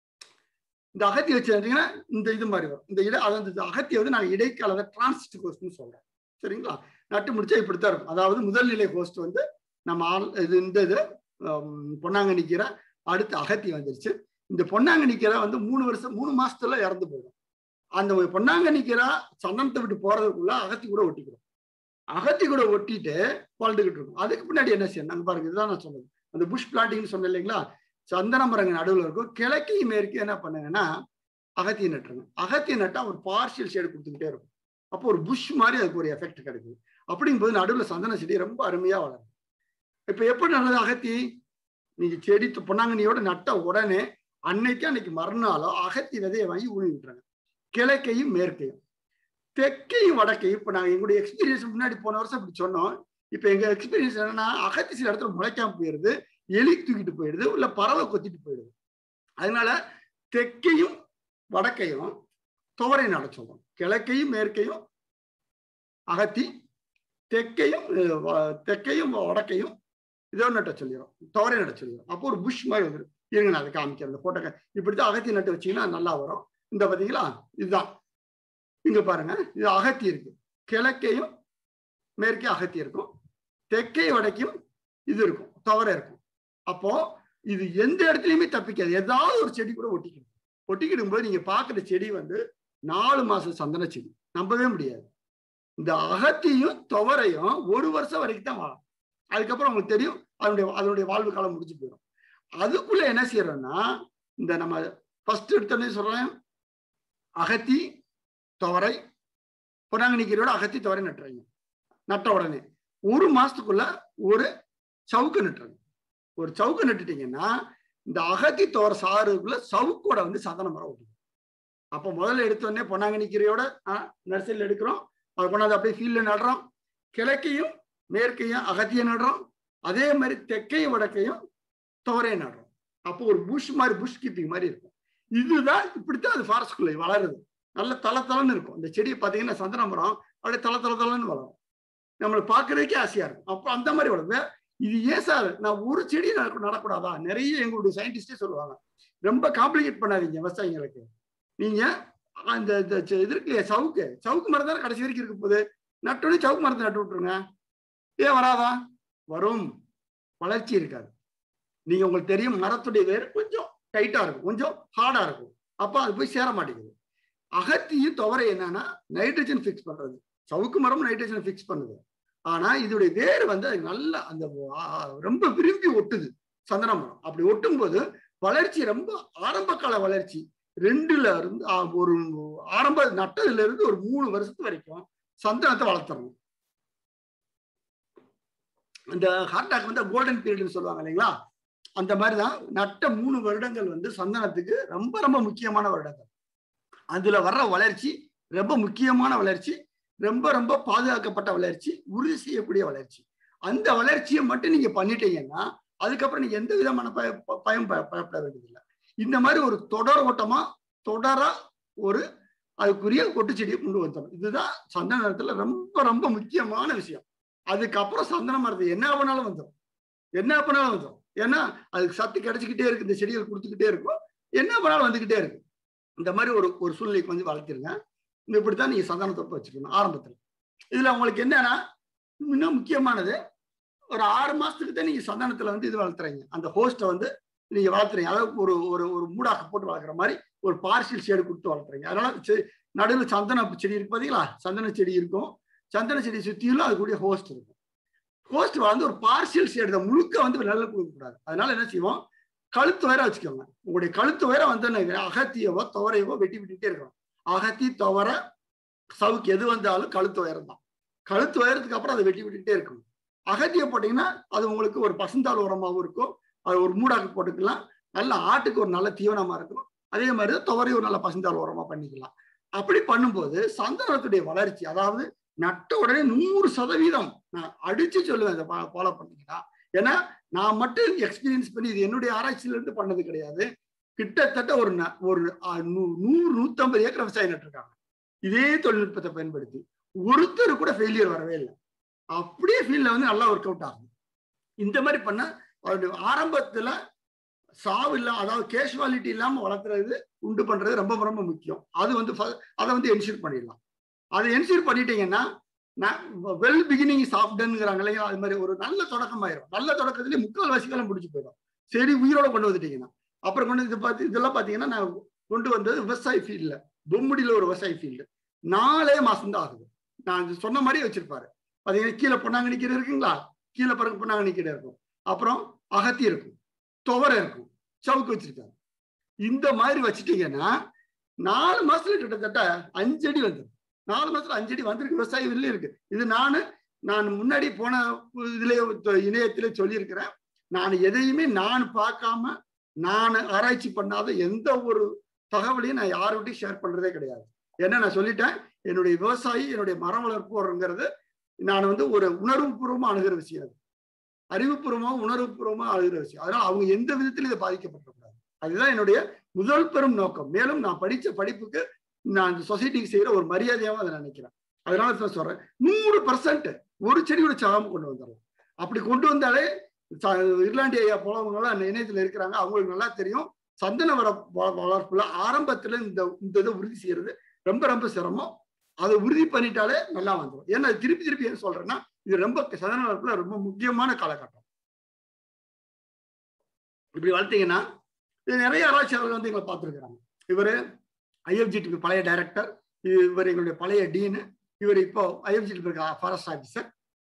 இந்த அகத்தி வச்சிருந்தீங்கன்னா இந்த இது மாதிரி வரும் இந்த இட அதாவது இந்த அகத்தியை வந்து நாங்கள் இடைக்கால டிரான்சிட் கோஸ்ட்னு சொல்றோம் சரிங்களா நட்டு முடிச்சா இப்படித்தான் இருக்கும் அதாவது முதல் நிலை கோஸ்ட் வந்து நம்ம ஆள் இது இந்த இது ஹம், பொன்னாங்கண்ணி கீரை அடுத்து அகத்தி வந்துருச்சு இந்த பொன்னாங்கண்ணி கீரை வந்து மூணு வருஷம் மூணு மாசத்துல இறந்து போயிடும் அந்த ஒரு பொன்னாங்கண்ணி கீரை சந்தனத்தை விட்டு போறதுக்குள்ள அகத்தி கூட ஒட்டிக்கிறோம் அகத்தி கூட ஒட்டிட்டு வளர்ந்துகிட்டு இருக்கும் அதுக்கு பின்னாடி என்ன செய்யணும் நாங்க பாருங்க இதுதான் நான் சொன்னது அந்த புஷ் பிளாட்டிங்னு சொன்னேன் இல்லைங்களா சந்தன மரங்க நடுவில் இருக்கும் கிழக்கையும் மேற்கு என்ன பண்ணுங்கன்னா அகத்தியை நட்டுருங்க அகத்தியை நட்டா ஒரு பார்ஷியல் ஷேடு கொடுத்துக்கிட்டே இருக்கும் அப்போ ஒரு புஷ் மாதிரி அதுக்கு ஒரு எஃபெக்ட் கிடைக்குது அப்படிங்கும்போது நடுவில் சந்தன செடி ரொம்ப அருமையா வளரும் இப்ப எப்படி நல்லது அகத்தி நீங்க செடி து- பொன்னாங்கண்ணியோட நட்ட உடனே அன்னைக்கு அன்னைக்கு மறுநாளோ அகத்தி விதையை வாங்கி ஊனி விட்டுறாங்க கிழக்கையும் மேற்கையும் தெற்கையும் வடக்கையும் இப்ப நாங்க எங்களுடைய எக்ஸ்பீரியன்ஸ் முன்னாடி போன வருஷம் இப்படி சொன்னோம் இப்ப எங்க எக்ஸ்பீரியன்ஸ் என்னன்னா அகத்தி சில இடத்துல முளைக்காம போயிருது எலி தூக்கிட்டு போயிடுது இல்ல பறவை கொத்திட்டு போயிடுது அதனால தெற்கையும் வடக்கையும் துவரை நட சொல்றோம் கிழக்கையும் மேற்கையும் அகத்தி தெற்கையும் அஹ், வ- தெற்கையும் வடக்கையும் இதோ நட்ட சொல்லிடும் துவரை நட சொல்லிடும் அப்போ ஒரு புஷ் மாதிரி வந்துடும் இருங்க நான் அதை காமிக்கிறேன் இந்த போட்டோ இப்படித்தான் அகத்தி நட்டு வச்சீங்கன்னா நல்லா வரும் இந்த பாத்தீங்களா இதுதான் இங்க பாருங்க இது அகத்தி இருக்கு கிழக்கையும் மேற்கே அகத்தி இருக்கும் தெற்கை வடக்கையும் இது இருக்கும் துவரை இருக்கும் அப்போ இது எந்த இடத்துலயுமே தப்பிக்காது ஏதாவது ஒரு செடி கூட ஒட்டிக்கணும் ஒட்டிக்கிடும் போது நீங்க பாக்குற செடி வந்து நாலு மாசம் சந்தன செடி நம்பவே முடியாது இந்த அகத்தியும் துவரையும் ஒரு வருஷம் வரைக்கும் தான் வாழும் அதுக்கப்புறம் உங்களுக்கு தெரியும் அதனுடைய அதனுடைய வாழ்வு காலம் முடிஞ்சு போயிடும் அதுக்குள்ள என்ன செய்யறோம்னா இந்த நம்ம ஃபர்ஸ்ட் எடுத்தோடனே சொல்றேன் அகத்தி துவரை பொன்னாங்கண்ணி கீரையோட அகத்தி துவரை நட்டுறீங்க நட்ட உடனே ஒரு மாசத்துக்குள்ள ஒரு சவுக்கு நட்டுறீங்க ஒரு சவுக்கு நட்டுட்டீங்கன்னா இந்த அகத்தி தோர சாறுக்குள்ள சவுக்கோட வந்து சந்தன மரம் ஒட்டிக்கும் அப்போ முதல்ல எடுத்த உடனே பொன்னாங்கண்ணி கீரையோட நர்சரியில் எடுக்கிறோம் அதை கொண்டாந்து அப்படியே ஃபீல்டில் நடுறோம் கிழக்கையும் மேற்கையும் அகத்தியை நடுறோம் அதே மாதிரி தெற்கையும் வடக்கையும் துவரையும் நடுறோம் அப்போ ஒரு புஷ் மாதிரி புஷ் கீப்பிங் மாதிரி இருக்கும் இதுதான் இப்படித்தான் அது ஃபாரஸ்ட்குள்ளே வளருது நல்ல தள தளன்னு இருக்கும் இந்த செடியை பார்த்தீங்கன்னா சந்தன மரம் அப்படியே தள தள தளன்னு வளரும் நம்மளை பார்க்கறதுக்கே ஆசையா இருக்கும் அப்போ அந்த மாதிரி வளரும் வே- இது ஏன் சார் நான் ஒரு செடி நட- நடக்கூடாதா நிறைய எங்களுடைய சயின்டிஸ்டே சொல்லுவாங்க ரொம்ப காம்ப்ளிகேட் பண்ணாதீங்க விவசாயிங்களுக்கு நீங்க அந்த இந்த செ- இது இருக்கு இல்லையா சவுக்கு சவுக்கு மரம் தானே கடைசி வரைக்கும் இருக்க போகுது நட்டோடனே சவுக்கு மரத்தை நட்டு விட்டுருங்க ஏன் வராதா வரும் வளர்ச்சி இருக்காது நீங்க உங்களுக்கு தெரியும் மரத்துடைய வேர் கொஞ்சம் டைட்டா இருக்கும் கொஞ்சம் ஹார்டா இருக்கும் அப்ப அது போய் சேர மாட்டேங்குது அகத்தியும் துவரை என்னன்னா நைட்ரஜன் ஃபிக்ஸ் பண்றது சவுக்கு மரம் நைட்ரஜன் ஃபிக்ஸ் பண்ணுது ஆனா இதோடைய வேர் வந்து அது நல்ல அந்த ஆ, ரொம்ப விரும்பி ஒட்டுது சந்தன மரம் அப்படி ஒட்டும் போது வளர்ச்சி ரொம்ப ஆரம்ப கால வளர்ச்சி ரெண்டுல இருந்து ஆ, ஒரு ஆரம்ப நட்டதுல இருந்து ஒரு மூணு வருஷத்து வரைக்கும் சந்தனத்தை வளர்த்துறணும் இந்த ஹார்டாக் வந்து கோல்டன் பீரியட்னு சொல்லுவாங்க இல்லைங்களா அந்த மாதிரி தான் நட்ட மூணு வருடங்கள் வந்து சந்தனத்துக்கு ரொம்ப ரொம்ப முக்கியமான வருடங்கள் அதுல வர்ற வளர்ச்சி ரொம்ப முக்கியமான வளர்ச்சி ரொம்ப ரொம்ப பாதுகாக்கப்பட்ட வளர்ச்சி உறுதி செய்யக்கூடிய வளர்ச்சி அந்த வளர்ச்சியை மட்டும் நீங்க பண்ணிட்டீங்கன்னா அதுக்கப்புறம் நீங்க எந்த விதமான பய ப- பயம் ப- பயப்பட வேண்டியதில்லை இந்த மாதிரி ஒரு தொடர் ஓட்டமா தொடரா ஒரு அதுக்குரிய கொட்டு செடியை கொண்டு வந்துடணும் இதுதான் சந்தனத்துல ரொம்ப ரொம்ப முக்கியமான விஷயம் அதுக்கப்புறம் சந்தன மரத்தை என்ன பண்ணாலும் வந்துடும் என்ன பண்ணாலும் வந்துடும் ஏன்னா அதுக்கு சத்து கிடைச்சிக்கிட்டே இருக்கு இந்த செடிகள் கொடுத்துக்கிட்டே இருக்கும் என்ன பண்ணாலும் வந்துகிட்டே இருக்கு இந்த மாதிரி ஒரு ஒரு சூழ்நிலைக்கு வந்து வளர்த்திருங்க இந்த இப்படித்தான் நீங்க சந்தன தொப்பு வச்சுக்கணும் ஆரம்பத்துல இதுல உங்களுக்கு என்னன்னா இன்னும் முக்கியமானது ஒரு ஆறு மாசத்துக்கு தான் நீங்க சந்தனத்துல வந்து இது வளர்த்துறீங்க அந்த ஹோஸ்ட்டை வந்து நீங்க வளர்த்துறீங்க அதாவது ஒரு ஒரு ஒரு மூடாக்க போட்டு வளர்க்குற மாதிரி ஒரு பார்சியல் ஷேடு கொடுத்து வளர்த்துறீங்க அதனால செ- நடுவுல சந்தன செடி இருக்கு பாத்தீங்களா சந்தன செடி இருக்கும் சந்தன செடி சுத்தியும் அது கூடிய ஹோஸ்ட் இருக்கும் ஹோஸ்ட் வந்து ஒரு பார்சியல் ஷேடு தான் முழுக்க வந்து நிழல் கொடுக்க கூடாது அதனால என்ன செய்வோம் கழுத்து வயர வச்சுக்கோங்க உங்களுடைய கழுத்து வயர வந்து என்ன, அகத்தியவோ துவரையவோ வெட்டி விட்டுட்டே இருக்கணும் அகத்தி துவர சவுக்கு எது வந்தாலும் கழுத்து உயரம் தான் கழுத்து உயரத்துக்கு அப்புறம் அதை வெட்டி விட்டுட்டே இருக்கணும் அகத்திய போட்டீங்கன்னா அது உங்களுக்கு ஒரு பசுந்தாள் உரமாகவும் இருக்கும் அது ஒரு மூடாக்கு போட்டுக்கலாம் நல்ல ஆட்டுக்கு ஒரு நல்ல தீவனமா இருக்கும் அதே மாதிரி தான் துவரையும் ஒரு நல்ல பசுந்தாள் உரமா பண்ணிக்கலாம் அப்படி பண்ணும்போது சந்தனத்துடைய வளர்ச்சி அதாவது நட்ட உடனே நூறு சதவீதம் நான் அடிச்சு சொல்லுவேன் இதை ஃபாலோ பண்ணீங்கன்னா ஏன்னா நான் மட்டும் எக்ஸ்பீரியன்ஸ் பண்ணி இது என்னுடைய ஆராய்ச்சியில இருந்து பண்ணது கிடையாது கிட்டத்தட்ட ஒரு ந- ஒரு அஹ், நூ- நூறு நூத்தம்பது ஏக்கர் விவசாயம் நட்டிருக்காங்க இதே தொழில்நுட்பத்தை பயன்படுத்தி ஒருத்தர் கூட ஃபெயிலியர் வரவே இல்லை அப்படியே ஃபீல்ட்ல வந்து நல்லா ஒர்க் அவுட் ஆகும் இந்த மாதிரி பண்ண அவருடைய ஆரம்பத்துல சாவு இல்லாம அதாவது கேஷுவாலிட்டி இல்லாம வளர்த்துறது உண்டு பண்றது ரொம்ப ரொம்ப முக்கியம் அது வந்து ஃப- அதை வந்து என்ஷூர் பண்ணிடலாம் அதை என்ஷூர் பண்ணிட்டீங்கன்னா வெல் பிகினிங் சாஃப்ட்ங்கிறாங்க இல்லையா அது மாதிரி ஒரு நல்ல தொடக்கம் ஆயிரும் நல்ல தொடக்கத்திலேயே முக்கால் வாசிக்காலம் முடிச்சு போயிடும் சரி உயிரோட கொண்டு வந்துட்டீங்கன்னா அப்புறம் கொண்டு இது பார்த்து இதெல்லாம் பார்த்தீங்கன்னா நான் கொண்டு வந்தது விவசாய ஃபீல்டில் பொம்முடியில் ஒரு விவசாய ஃபீல்டு நாலே மாசம் தான் ஆகுது நான் இது சொன்ன மாதிரி வச்சிருப்பாரு பார்த்தீங்கன்னா கீழே பொன்னாங்கண்ணி கீரை இருக்குங்களா கீழே பிறகு பொன்னாங்கண்ணி கீரை இருக்கும் அப்புறம் அகத்தி இருக்கும் துவரை இருக்கும் சவுக்கு வச்சிருக்காரு இந்த மாதிரி வச்சுட்டீங்கன்னா நாலு மாசத்துல கிட்டத்தட்ட அஞ்சடி வந்துடும் நாலு மாசத்துல அஞ்சடி வந்திருக்கு விவசாய இதுல இருக்கு இது நானு நான் முன்னாடி போன இதுலயே இணையத்திலே சொல்லியிருக்கிறேன் நான் எதையுமே நான் பார்க்காம நான் ஆராய்ச்சி பண்ணாத எந்த ஒரு தகவலையும் நான் யாருகிட்டையும் ஷேர் பண்றதே கிடையாது ஏன்னா நான் சொல்லிட்டேன் என்னுடைய விவசாயி என்னுடைய மரம் வளர்ப்போருங்கிறது நான் வந்து ஒரு உணர்வுபூர்வமா அணுகிற விஷயம் அது அறிவுபூர்வமா உணர்வுபூர்வமா அணுகிற விஷயம் அதனால அவங்க எந்த விதத்திலும் இதை பாதிக்கப்படக்கூடாது அதுதான் என்னுடைய முதல் பெரும் நோக்கம் மேலும் நான் படிச்ச படிப்புக்கு நான் இந்த சொசைட்டிக்கு செய்யற ஒரு மரியாதையாவும் அதை நினைக்கிறேன் அதனால தான் சொல்றேன் நூறு பர்சன்ட் ஒரு செடியோட சாகாம கொண்டு வந்துடலாம் அப்படி கொண்டு வந்தாலே ச- இர்லாண்டிய ஐயா போலவங்களாம் இணையத்துல இருக்கிறாங்க அவங்களுக்கு நல்லா தெரியும் சந்தன வர வ- வளர்ப்புல ஆரம்பத்துல இந்த இந்த இதை உறுதி செய்யறது ரொம்ப ரொம்ப சிரமம் அதை உறுதி பண்ணிட்டாலே நல்லா வந்துடும் ஏன்னா திருப்பி திருப்பி என்ன சொல்றேன்னா இது ரொம்ப சந்தன வளர்ப்புல ரொம்ப முக்கியமான காலகட்டம் இப்படி வளர்த்தீங்கன்னா இது நிறைய ஆராய்ச்சியாளர்கள் வந்து எங்களை பார்த்துருக்குறாங்க இவர் ஐஎஃப்ஜிடிபி பழைய டைரக்டர் இவர் எங்களுடைய பழைய டீனு இவர் இப்போ ஐஎஃப்ஜிடிபி இருக்க ஃபாரஸ்ட் ஆஃபீஸர்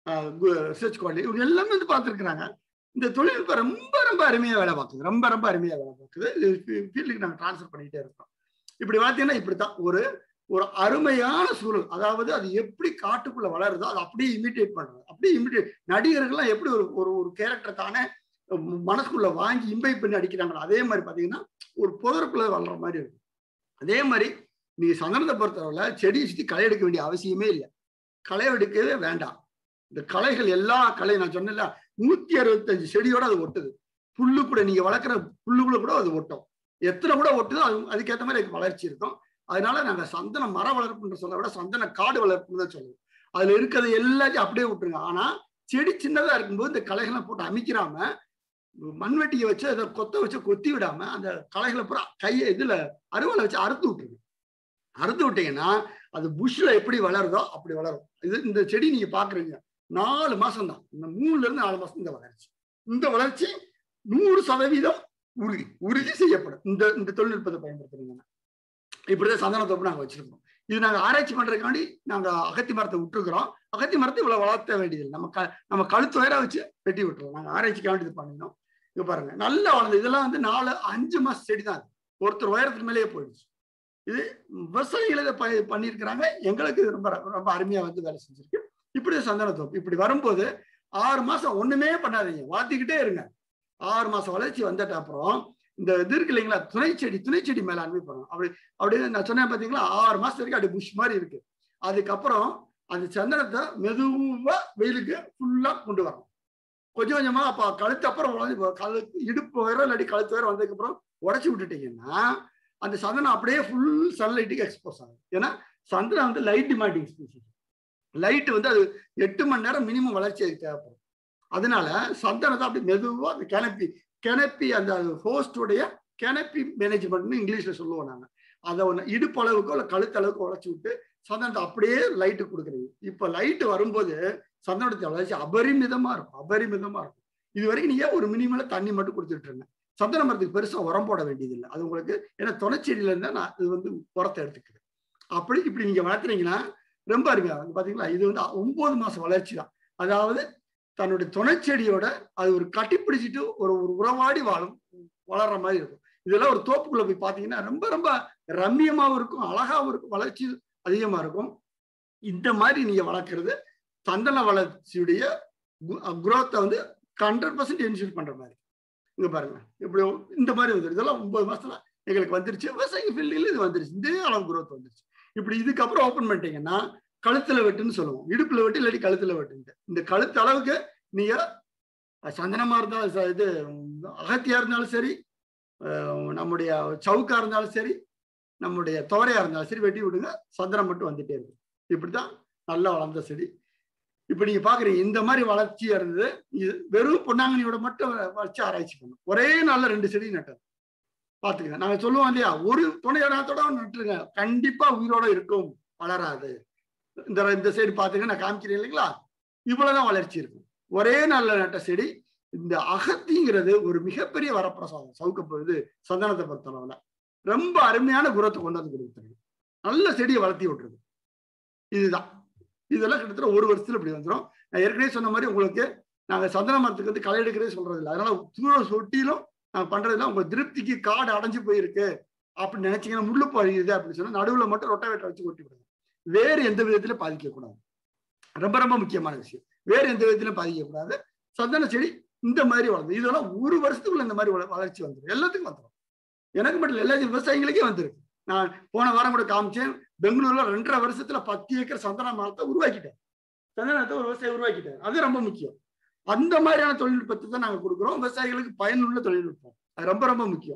ரிசர்ச் கோஆர்டினேட் இவங்க எல்லாமே வந்து பார்த்துருக்குறாங்க இந்த தொழில்நுட்பம் ரொம்ப ரொம்ப அருமையாக வேலை பார்க்குது ரொம்ப ரொம்ப அருமையாக வேலை பார்க்குது இது ஃபீல்டுக்கு நாங்கள் ட்ரான்ஸ்ஃபர் பண்ணிக்கிட்டே இருக்கோம் இப்படி பார்த்தீங்கன்னா இப்படி தான் ஒரு ஒரு அருமையான சூழல் அதாவது அது எப்படி காட்டுக்குள்ள வளருதோ அதை அப்படியே இமிட்டேட் பண்றது அப்படியே இமிட்டேட் நடிகர்கள்லாம் எப்படி ஒரு ஒரு ஒரு கேரக்டர் தானே ம- மனசுக்குள்ள வாங்கி இம்பை பண்ணி அடிக்கிறாங்களோ அதே மாதிரி பாத்தீங்கன்னா ஒரு புதருக்குள்ள வளர்ற மாதிரி இருக்கும் அதே மாதிரி நீங்க சந்தனத்தை பொறுத்தவரை செடியை சுத்தி களை எடுக்க வேண்டிய அவசியமே இல்லை களை எடுக்கவே வேண்டாம் இந்த களைகள் எல்லா கலை நான் சொன்னேன்ல நூத்தி அறுபத்தஞ்சு செடியோட அது ஒட்டுது புல்லு கூட நீங்க வளர்க்குற புல்லுக்குள்ள கூட அது ஒட்டும் எத்தனை கூட ஒட்டுதோ அது அதுக்கேற்ற மாதிரி அதுக்கு வளர்ச்சி இருக்கும் அதனால நாங்க சந்தன மர வளர்ப்புன்ற சொல்ல விட சந்தன காடு வளர்ப்புன்னு தான் சொல்லுவோம் அதுல இருக்கிறது எல்லாத்தையும் அப்படியே விட்டுருங்க ஆனா செடி சின்னதா இருக்கும்போது இந்த களைகளை போட்டு அமைக்கிறாம மண்வெட்டியை வச்சு அதை கொத்த வச்சு கொத்தி விடாம அந்த களைகளை பூரா கையை இதுல அருவாலை வச்சு அறுத்து விட்டுருங்க அறுத்து விட்டீங்கன்னா அது புஷ்ல எப்படி வளருதோ அப்படி வளரும் இது இந்த செடி நீங்க பாக்குறீங்க நாலு மாசம் தான் இந்த மூணுல இருந்து நாலு மாசம் இந்த வளர்ச்சி இந்த வளர்ச்சி நூறு சதவீதம் உறுதி உறுதி செய்யப்படும் இந்த இந்த தொழில்நுட்பத்தை பயன்படுத்துறீங்கன்னா இப்படிதான் சந்தன தோப்பு நாங்க வச்சிருக்கோம் இது நாங்க ஆராய்ச்சி பண்றதுக்காண்டி நாங்க அகத்தி மரத்தை விட்டுருக்கிறோம் அகத்தி மரத்தை இவ்வளவு வளர்த்த வேண்டியது நம்ம க நம்ம கழுத்து வயரா வச்சு வெட்டி விட்டுருவோம் நாங்க ஆராய்ச்சிக்காண்டி இது பண்ணினோம் இங்க பாருங்க நல்லா வளர்ந்து இதெல்லாம் வந்து நாலு அஞ்சு மாசம் செடி தான் இது. ஒருத்தர் உயரத்துக்கு மேலேயே போயிடுச்சு இது விவசாயிகள் இதை ப- பண்ணியிருக்கிறாங்க எங்களுக்கு இது ரொம்ப ரொம்ப அருமையா வந்து வேலை செஞ்சிருக்கு இப்படி சந்தன தோப்பு இப்படி வரும்போது ஆறு மாசம் ஒண்ணுமே பண்ணாதீங்க வளர்த்திக்கிட்டே இருங்க ஆறு மாசம் வளர்ச்சி வந்துட்ட அப்புறம் இந்த இது இருக்கு இல்லைங்களா துணை செடி துணை செடி மேலாண்மை பண்ணணும் அப்படி அப்படின்னு நான் சொன்னேன் பாத்தீங்களா ஆறு மாசம் வரைக்கும் அப்படி புஷ் மாதிரி இருக்கு அதுக்கப்புறம் அந்த சந்தனத்தை மெதுவா வெயிலுக்கு ஃபுல்லா கொண்டு வரணும் கொஞ்சம் கொஞ்சமா அப்ப கழுத்து அப்புறம் உடஞ்சி கழுத்து இடுப்பு உயரம் இல்லாட்டி கழுத்து உயரம் வந்ததுக்கு அப்புறம் உடச்சி விட்டுட்டீங்கன்னா அந்த சந்தனம் அப்படியே ஃபுல் சன்லைட்டுக்கு எக்ஸ்போஸ் ஆகும் ஏன்னா சந்தனம் வந்து லைட் டிமாண்டிங் ஸ்பீசிஸ் லைட் வந்து அது எட்டு மணி நேரம் மினிமம் வளர்ச்சி அதுக்கு தேவைப்படும் அதனால சந்தனத்தை அப்படி மெதுவா அந்த கிளப்பி கிளப்பி அந்த ஹோஸ்டுடைய கிளப்பி மேனேஜ்மெண்ட்னு இங்கிலீஷ்ல சொல்லுவோம் நாங்க அதை ஒன்று இடுப்பளவுக்கோ இல்லை கழுத்தளவுக்கு உழைச்சி விட்டு சந்தனத்தை அப்படியே லைட்டு கொடுக்குறீங்க இப்போ லைட்டு வரும்போது சந்தனத்தை வளர்ச்சி அபரிமிதமா இருக்கும் அபரிமிதமா இருக்கும் இது வரைக்கும் நீங்க ஒரு மினிமல தண்ணி மட்டும் கொடுத்துட்டு இருங்க சந்தன மரத்துக்கு பெருசா உரம் போட வேண்டியது இல்லை அது உங்களுக்கு ஏன்னா துணைச்செடியில இருந்தா நான் இது வந்து உரத்தை எடுத்துக்குது அப்படி இப்படி நீங்க வளர்த்துறீங்கன்னா ரொம்ப அருமையா வந்து பாத்தீங்களா இது வந்து ஒன்பது மாசம் வளர்ச்சி தான் அதாவது தன்னுடைய துணைச்செடியோட அது ஒரு கட்டி பிடிச்சிட்டு ஒரு ஒரு உறவாடி வாழும் வளர்ற மாதிரி இருக்கும் இதெல்லாம் ஒரு தோப்புக்குள்ள போய் பாத்தீங்கன்னா ரொம்ப ரொம்ப ரம்மியமாவும் இருக்கும் அழகாவும் இருக்கும் வளர்ச்சி அதிகமா இருக்கும் இந்த மாதிரி நீங்க வளர்க்கறது சந்தன வளர்ச்சியுடைய குரோத்தை வந்து ஹண்ட்ரட் பர்சன்ட் என்ஷூர் பண்ற மாதிரி இங்க பாருங்க இப்படி இந்த மாதிரி வந்துருக்கு இதெல்லாம் ஒன்பது மாசத்துல எங்களுக்கு வந்துருச்சு விவசாய ஃபீல்டில் இது வந்துருச்சு இதே அளவு குரோத் வந்துருச்சு இப்படி இதுக்கப்புறம் ஓப்பன் பண்ணிட்டீங்கன்னா கழுத்துல வெட்டுன்னு சொல்லுவோம் இடுப்புல வெட்டு இல்லாட்டி கழுத்துல வெட்டுன்ட்டு இந்த கழுத்து அளவுக்கு நீங்க சந்தனமா இருந்தாலும் ச- இது அகத்தியா இருந்தாலும் சரி அஹ் நம்முடைய சவுக்கா இருந்தாலும் சரி நம்முடைய துவரையா இருந்தாலும் சரி வெட்டி விடுங்க சந்தனம் மட்டும் வந்துட்டே இருக்கும் இப்படிதான் நல்லா வளர்ந்த செடி இப்ப நீங்க பாக்குறீங்க இந்த மாதிரி வளர்ச்சியா இருந்தது இது வெறும் பொன்னாங்கனியோட மட்டும் வச்சு ஆராய்ச்சி பண்ணும் ஒரே நாள்ல ரெண்டு செடி நட்டது பாத்துக்கங்க நாங்க சொல்லுவோம் இல்லையா ஒரு துணையோட நட்டுருங்க கண்டிப்பா உயிரோட இருக்கும் வளராது இந்த இந்த சைடு பாத்துங்க நான் காமிக்கிறேன் இல்லைங்களா இவ்வளவுதான் வளர்ச்சி இருக்கும் ஒரே நாள்ல நட்ட செடி இந்த அகத்திங்கிறது ஒரு மிகப்பெரிய வரப்பிரசாதம் சவுக்க இது சந்தனத்தை பொறுத்தளவுல ரொம்ப அருமையான குரத்தை கொண்டு வந்து கொடுத்துருக்கு நல்ல செடியை வளர்த்தி விட்டுருக்கு இதுதான் இதெல்லாம் கிட்டத்தட்ட ஒரு வருஷத்துல இப்படி வந்துடும் நான் ஏற்கனவே சொன்ன மாதிரி உங்களுக்கு நாங்க சந்தன மரத்துக்கு வந்து களை எடுக்கிறதே சொல்றது இல்லை அதனால தூரம் சொட்டிலும் நாங்க பண்றதுல உங்க திருப்திக்கு காடு அடைஞ்சு போயிருக்கு அப்படின்னு நினைச்சீங்கன்னா முள்ளு பழியுது அப்படின்னு சொன்னா நடுவுல மட்டும் ரொட்டாவேட்டர் வச்சு கொட்டி விடுங்க வேறு எந்த விதத்திலும் பாதிக்க கூடாது ரொம்ப ரொம்ப முக்கியமான விஷயம் வேறு எந்த விதத்திலும் பாதிக்க கூடாது சந்தன செடி இந்த மாதிரி வளர்ந்து இதெல்லாம் ஒரு வருஷத்துக்குள்ள இந்த மாதிரி வள- வளர்ச்சி வந்துடும் எல்லாத்துக்கும் வந்துடும் எனக்கு மட்டும் இல்லை எல்லா விவசாயிகளுக்கே வந்துருக்கு நான் போன வாரம் கூட காமிச்சேன் பெங்களூர்ல ரெண்டரை வருஷத்துல பத்து ஏக்கர் சந்தன மரத்தை உருவாக்கிட்டேன் சந்தனத்தை ஒரு விவசாயி உருவாக்கிட்டார் அது ரொம்ப முக்கியம் அந்த மாதிரியான தொழில்நுட்பத்தை தான் நாங்க கொடுக்குறோம் விவசாயிகளுக்கு பயனுள்ள தொழில்நுட்பம் அது ரொம்ப ரொம்ப முக்கியம்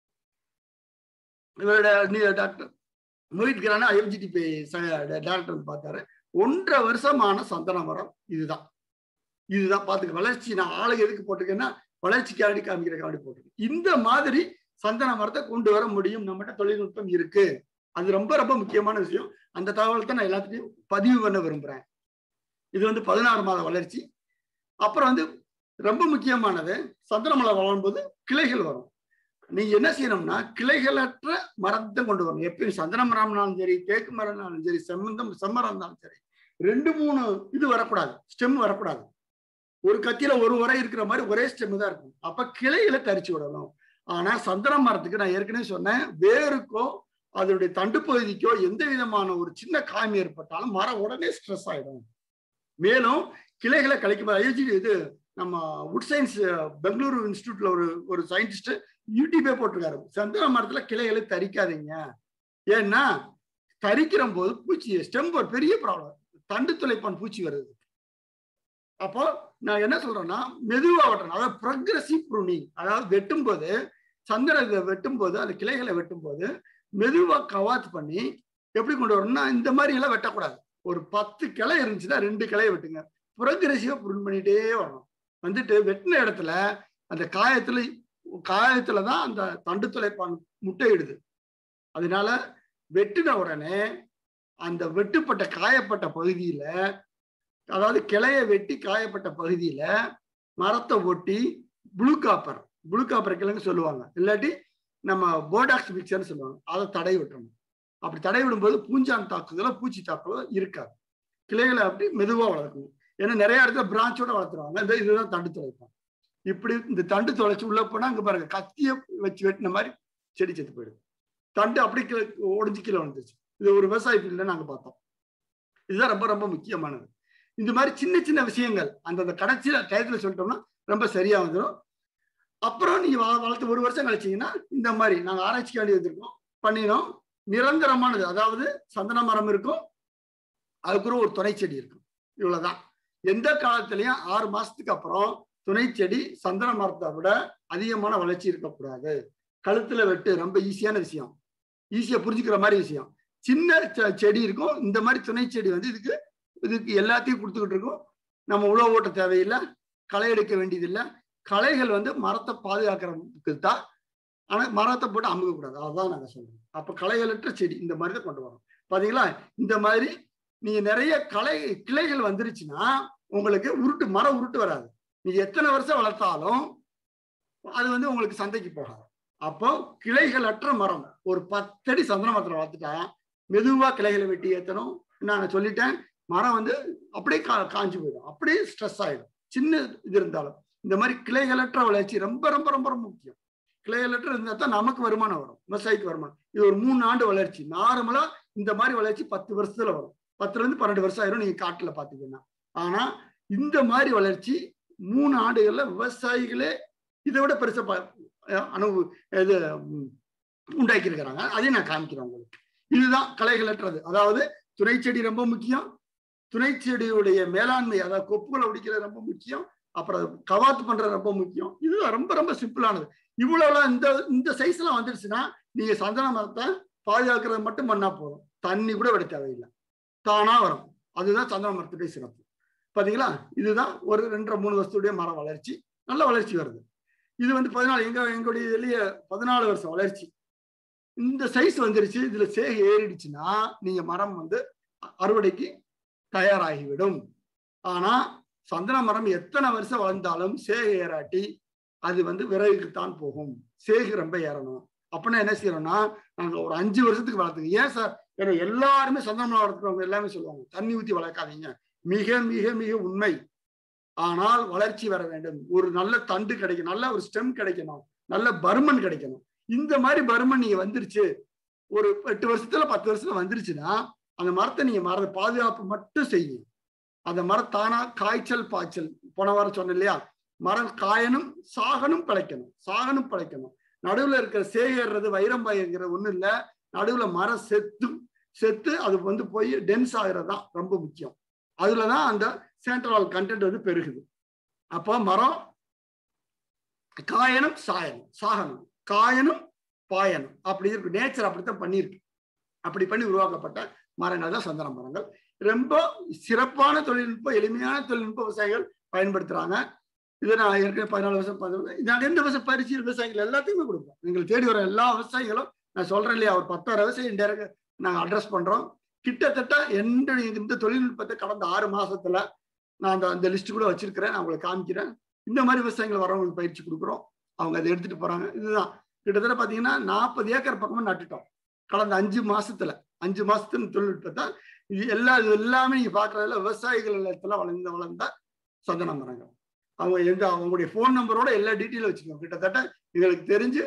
இவரோட நீ doctor Mohit Kirana IFGT director வந்து பார்த்தாரு ஒன்றரை வருஷமான சந்தன மரம் இதுதான் இதுதான் பாத்துக்க வளர்ச்சி நான் ஆளை எதுக்கு போட்டிருக்கேன்னா வளர்ச்சிக்காண்டி காமிக்கிறக்காண்டி போட்டிருக்கேன் இந்த மாதிரி சந்தன மரத்தை கொண்டு வர முடியும் நம்மகிட்ட தொழில்நுட்பம் இருக்கு அது ரொம்ப ரொம்ப முக்கியமான விஷயம் அந்த தகவல் தான் நான் எல்லாத்துட்டையும் பதிவு பண்ண விரும்புறேன் இது வந்து பதினாறு மாத வளர்ச்சி அப்புறம் வந்து ரொம்ப முக்கியமானது சந்தன மரம் வளரும்போது கிளைகள் வரும் நீங்க என்ன செய்யணும்னா கிளைகளற்ற மரத்தை கொண்டு வரணும் எப்பயும் சந்தன மரம்னாலும் சரி தேக்கு மரம்னாலும் சரி செம்மந்தம் செம்மரம் இருந்தாலும் சரி ரெண்டு மூணு இது வரக்கூடாது ஸ்டெம் வரக்கூடாது ஒரு கத்தியில ஒரு உரை இருக்கிற மாதிரி ஒரே ஸ்டெம் தான் இருக்கும் அப்ப கிளைகளை தரிச்சு விடணும் ஆனா சந்தன மரத்துக்கு நான் ஏற்கனவே சொன்னேன் வேருக்கோ அதனுடைய தண்டு பகுதிக்கோ எந்த விதமான ஒரு சின்ன காயம் ஏற்பட்டாலும் மரம் உடனே ஸ்ட்ரெஸ் ஆயிடும் மேலும் கிளைகளை கழிக்கும் ஐஜி இது நம்ம வுட் சயின்ஸ் பெங்களூரு இன்ஸ்டியூட்ல ஒரு ஒரு சயின்டிஸ்ட் யூடியூபே போட்டிருக்காரு சந்தன மரத்துல கிளைகளை தரிக்காதீங்க ஏன்னா தரிக்கிற போது பூச்சி ஸ்டெம் ஒரு பெரிய ப்ராப்ளம் தண்டு துளைப்பான் பூச்சி வருது அப்போ நான் என்ன சொல்றேன்னா மெதுவா வெட்டணும் அதாவது ப்ரொக்ரஸிவ் ப்ரூனிங் அதாவது வெட்டும் போது சந்திர இதை வெட்டும் போது அந்த கிளைகளை வெட்டும் போது மெதுவா கவாத் பண்ணி எப்படி கொண்டு வரணும்னா இந்த மாதிரி எல்லாம் வெட்டக்கூடாது ஒரு பத்து கிளை இருந்துச்சுன்னா ரெண்டு கிளையை வெட்டுங்க ப்ரொக்ரெசிவா ப்ரூன் பண்ணிட்டே வரணும் வந்துட்டு வெட்டின இடத்துல அந்த காயத்துல காயத்துல தான் அந்த தண்டு துளைப்பான் முட்டையிடுது அதனால வெட்டின உடனே அந்த வெட்டுப்பட்ட காயப்பட்ட பகுதியில அதாவது கிளைய வெட்டி காயப்பட்ட பகுதியில மரத்தை ஒட்டி ப்ளூ காப்பர் ப்ளூ காப்பர் கிழங்கு சொல்லுவாங்க இல்லாட்டி நம்ம போடாக்ஸ் மிக்சர்னு சொல்லுவாங்க அதை தடை விட்டுறணும் அப்படி தடை விடும்போது பூஞ்சான் தாக்குதலோ பூச்சி தாக்குதலோ இருக்காது கிளைகளை அப்படி மெதுவா வளர்க்கணும் ஏன்னா நிறைய இடத்துல பிரான்ச்சோட வளர்த்துருவாங்க இந்த இதுதான் தண்டு துளைப்பான் இப்படி இந்த தண்டு துளைச்சு உள்ள போனா அங்க பாருங்க கத்திய வச்சு வெட்டின மாதிரி செடி செத்து போயிடுது தண்டு அப்படி கீழே உடஞ்சி கீழே வந்துச்சு இது ஒரு விவசாய ஃபீல்ட்ல நாங்க பார்த்தோம் இதுதான் ரொம்ப ரொம்ப முக்கியமானது இந்த மாதிரி சின்ன சின்ன விஷயங்கள் அந்தந்த கடைசியில டயத்துல சொல்லிட்டோம்னா ரொம்ப சரியா வந்துடும் அப்புறம் நீங்க வ- வளர்த்து ஒரு வருஷம் கழிச்சீங்கன்னா இந்த மாதிரி நாங்க ஆராய்ச்சிக்கு வேண்டி வந்திருக்கோம் பண்ணினோம் நிரந்தரமானது அதாவது சந்தன மரம் இருக்கும் அதுக்குள்ள ஒரு துணை செடி இருக்கும் இவ்வளவுதான் எந்த காலத்திலயும் ஆறு மாசத்துக்கு அப்புறம் துணை செடி சந்தன மரத்தை விட அதிகமான வளர்ச்சி இருக்கக்கூடாது கழுத்துல வெட்டு ரொம்ப ஈஸியான விஷயம் ஈஸியா புரிஞ்சுக்கிற மாதிரி விஷயம் சின்ன செ- செடி இருக்கும் இந்த மாதிரி துணை செடி வந்து இதுக்கு இதுக்கு எல்லாத்தையும் கொடுத்துக்கிட்டு இருக்கோம் நம்ம உழவு ஓட்ட தேவையில்லை களை எடுக்க வேண்டியதில்லை களைகள் வந்து மரத்தை பாதுகாக்கிறதுக்கு தான் ஆனா மரத்தை போட்டு அமுக கூடாது அதுதான் நாங்க சொல்றோம் அப்ப களைகளற்ற செடி இந்த மாதிரி தான் கொண்டு வரோம் பாத்தீங்களா இந்த மாதிரி நீங்க நிறைய களை கிளைகள் வந்துருச்சுன்னா உங்களுக்கு உருட்டு மரம் உருட்டு வராது நீங்க எத்தனை வருஷம் வளர்த்தாலும் அது வந்து உங்களுக்கு சந்தைக்கு போகாது அப்போ கிளைகளற்ற மரம் ஒரு பத்தடி சந்தன மரத்துல வளர்த்துட்டா மெதுவா கிளைகளை வெட்டி ஏத்தணும் நான் சொல்லிட்டேன் மரம் வந்து அப்படியே கா காஞ்சு போயிடும் அப்படியே ஸ்ட்ரெஸ் ஆயிடும் சின்ன இது இருந்தாலும் இந்த மாதிரி கிளைகளற்ற வளர்ச்சி ரொம்ப ரொம்ப ரொம்ப ரொம்ப முக்கியம் கிளைகளற்ற இருந்தா தான் நமக்கு வருமானம் வரும் விவசாயிக்கு வருமானம் இது ஒரு மூணு ஆண்டு வளர்ச்சி நார்மலா இந்த மாதிரி வளர்ச்சி பத்து வருஷத்துல வரும் பத்துல இருந்து பன்னெண்டு வருஷம் ஆயிரும் நீங்க காட்டுல பாத்தீங்கன்னா ஆனா இந்த மாதிரி வளர்ச்சி மூணு ஆண்டுகள்ல விவசாயிகளே இதை விட பெருசா அனுபவ இது உண்டாக்கி இருக்கிறாங்க அதையும் நான் காமிக்கிறேன் உங்களுக்கு இதுதான் கலைகளற்றது அதாவது துணை செடி ரொம்ப முக்கியம் துணை செடியுடைய மேலாண்மை அதாவது கொப்புகளை உடிக்கிறது ரொம்ப முக்கியம் அப்புறம் கவாத்து பண்றது ரொம்ப முக்கியம் இது ரொம்ப ரொம்ப சிம்பிளானது இவ்வளவு இந்த இந்த சைஸ் எல்லாம் வந்துருச்சுன்னா நீங்க சந்தன மரத்தை பாதுகாக்கிறது மட்டும் பண்ணா போதும் தண்ணி கூட விட தேவையில்லை தானா வரும் அதுதான் சந்தன மரத்துடைய சிறப்பு பாத்தீங்களா இதுதான் ஒரு ரெண்டரை மூணு வருஷத்துடைய மரம் வளர்ச்சி நல்ல வளர்ச்சி வருது இது வந்து பதினாலு எங்க எங்களுடைய இதுலயே பதினாலு வருஷம் வளர்ச்சி இந்த சைஸ் வந்துருச்சு இதுல சேகை ஏறிடுச்சுன்னா நீங்க மரம் வந்து அறுவடைக்கு தயாராகிவிடும் ஆனா சந்தன மரம் எத்தனை வருஷம் வளர்ந்தாலும் சேகை ஏறாட்டி அது வந்து விறகுக்குத்தான் போகும் சேகு ரொம்ப ஏறணும் அப்படின்னா என்ன செய்யறோம்னா நாங்க ஒரு அஞ்சு வருஷத்துக்கு வளர்த்துங்க ஏன் சார் ஏன்னா எல்லாருமே சந்தன மரம் வளர்க்குறவங்க எல்லாமே சொல்லுவாங்க தண்ணி ஊத்தி வளர்க்காதீங்க மிக மிக மிக உண்மை ஆனால் வளர்ச்சி வர வேண்டும் ஒரு நல்ல தண்டு கிடைக்கும் நல்ல ஒரு ஸ்டெம் கிடைக்கணும் நல்ல பருமன் கிடைக்கணும் இந்த மாதிரி பருமன் நீங்க வந்துருச்சு ஒரு எட்டு வருஷத்துல பத்து வருஷத்துல வந்துருச்சுன்னா அந்த மரத்தை நீங்க மரத்தை பாதுகாப்பு மட்டும் செய்யுங்க அந்த மரம் தானா காய்ச்சல் பாய்ச்சல் போன வாரம் சொன்னேன் இல்லையா மரம் காயணும் சாகனும் பிழைக்கணும் சாகனும் பிழைக்கணும் நடுவுல இருக்கிற சேகர்றது வைரம் பயங்கிறது ஒண்ணும் இல்ல நடுவுல மரம் செத்து செத்து அது வந்து போய் டென்ஸ் ஆகுறது தான் ரொம்ப முக்கியம் அதுலதான் அந்த சேன்ட்ரல் கண்டென்ட் வந்து பெருகுது அப்போ மரம் காயணும் சாயணும் சாகணும் காயணும் பாயணும் அப்படி இருக்கு நேச்சர் அப்படித்தான் பண்ணியிருக்கு அப்படி பண்ணி உருவாக்கப்பட்ட மரங்கள் தான் சந்தன மரங்கள் ரொம்ப சிறப்பான தொழில்நுட்பம் எளிமையான தொழில்நுட்ப விவசாயிகள் பயன்படுத்துறாங்க இதை நான் ஏற்கனவே பதினாலு வருஷம் பதினாலு நான் ரெண்டு வருஷம் பரிசு விவசாயிகள் எல்லாத்தையுமே கொடுப்போம் எங்களுக்கு தேடி வர எல்லா விவசாயிகளும் நான் சொல்றேன் இல்லையா ஒரு பத்தாயிரம் விவசாயம் டேரக்ட் நாங்கள் அட்ரஸ் பண்றோம் கிட்டத்தட்ட என்னுடைய இந்த தொழில்நுட்பத்தை கடந்த ஆறு மாசத்துல நான் அந்த அந்த லிஸ்ட் கூட வச்சிருக்கிறேன் நான் உங்களுக்கு காமிக்கிறேன் இந்த மாதிரி விவசாயிகள் வரவங்களுக்கு பயிற்சி கொடுக்குறோம் அவங்க அதை எடுத்துட்டு போறாங்க இதுதான் கிட்டத்தட்ட பாத்தீங்கன்னா நாற்பது ஏக்கர் பக்கமா நட்டுட்டோம் கடந்த அஞ்சு மாசத்துல அஞ்சு மாசத்துல தொழில்நுட்பத்தை இது எல்லா இது எல்லாமே நீங்க பாக்குறதுல விவசாயிகள் இடத்துல வளர்ந்த வளர்ந்த சந்தன மரங்கள் அவங்க எந்த அவங்களுடைய ஃபோன் நம்பரோட எல்லா டீட்டெயிலும் வச்சுக்கோங்க கிட்டத்தட்ட எங்களுக்கு தெரிஞ்சு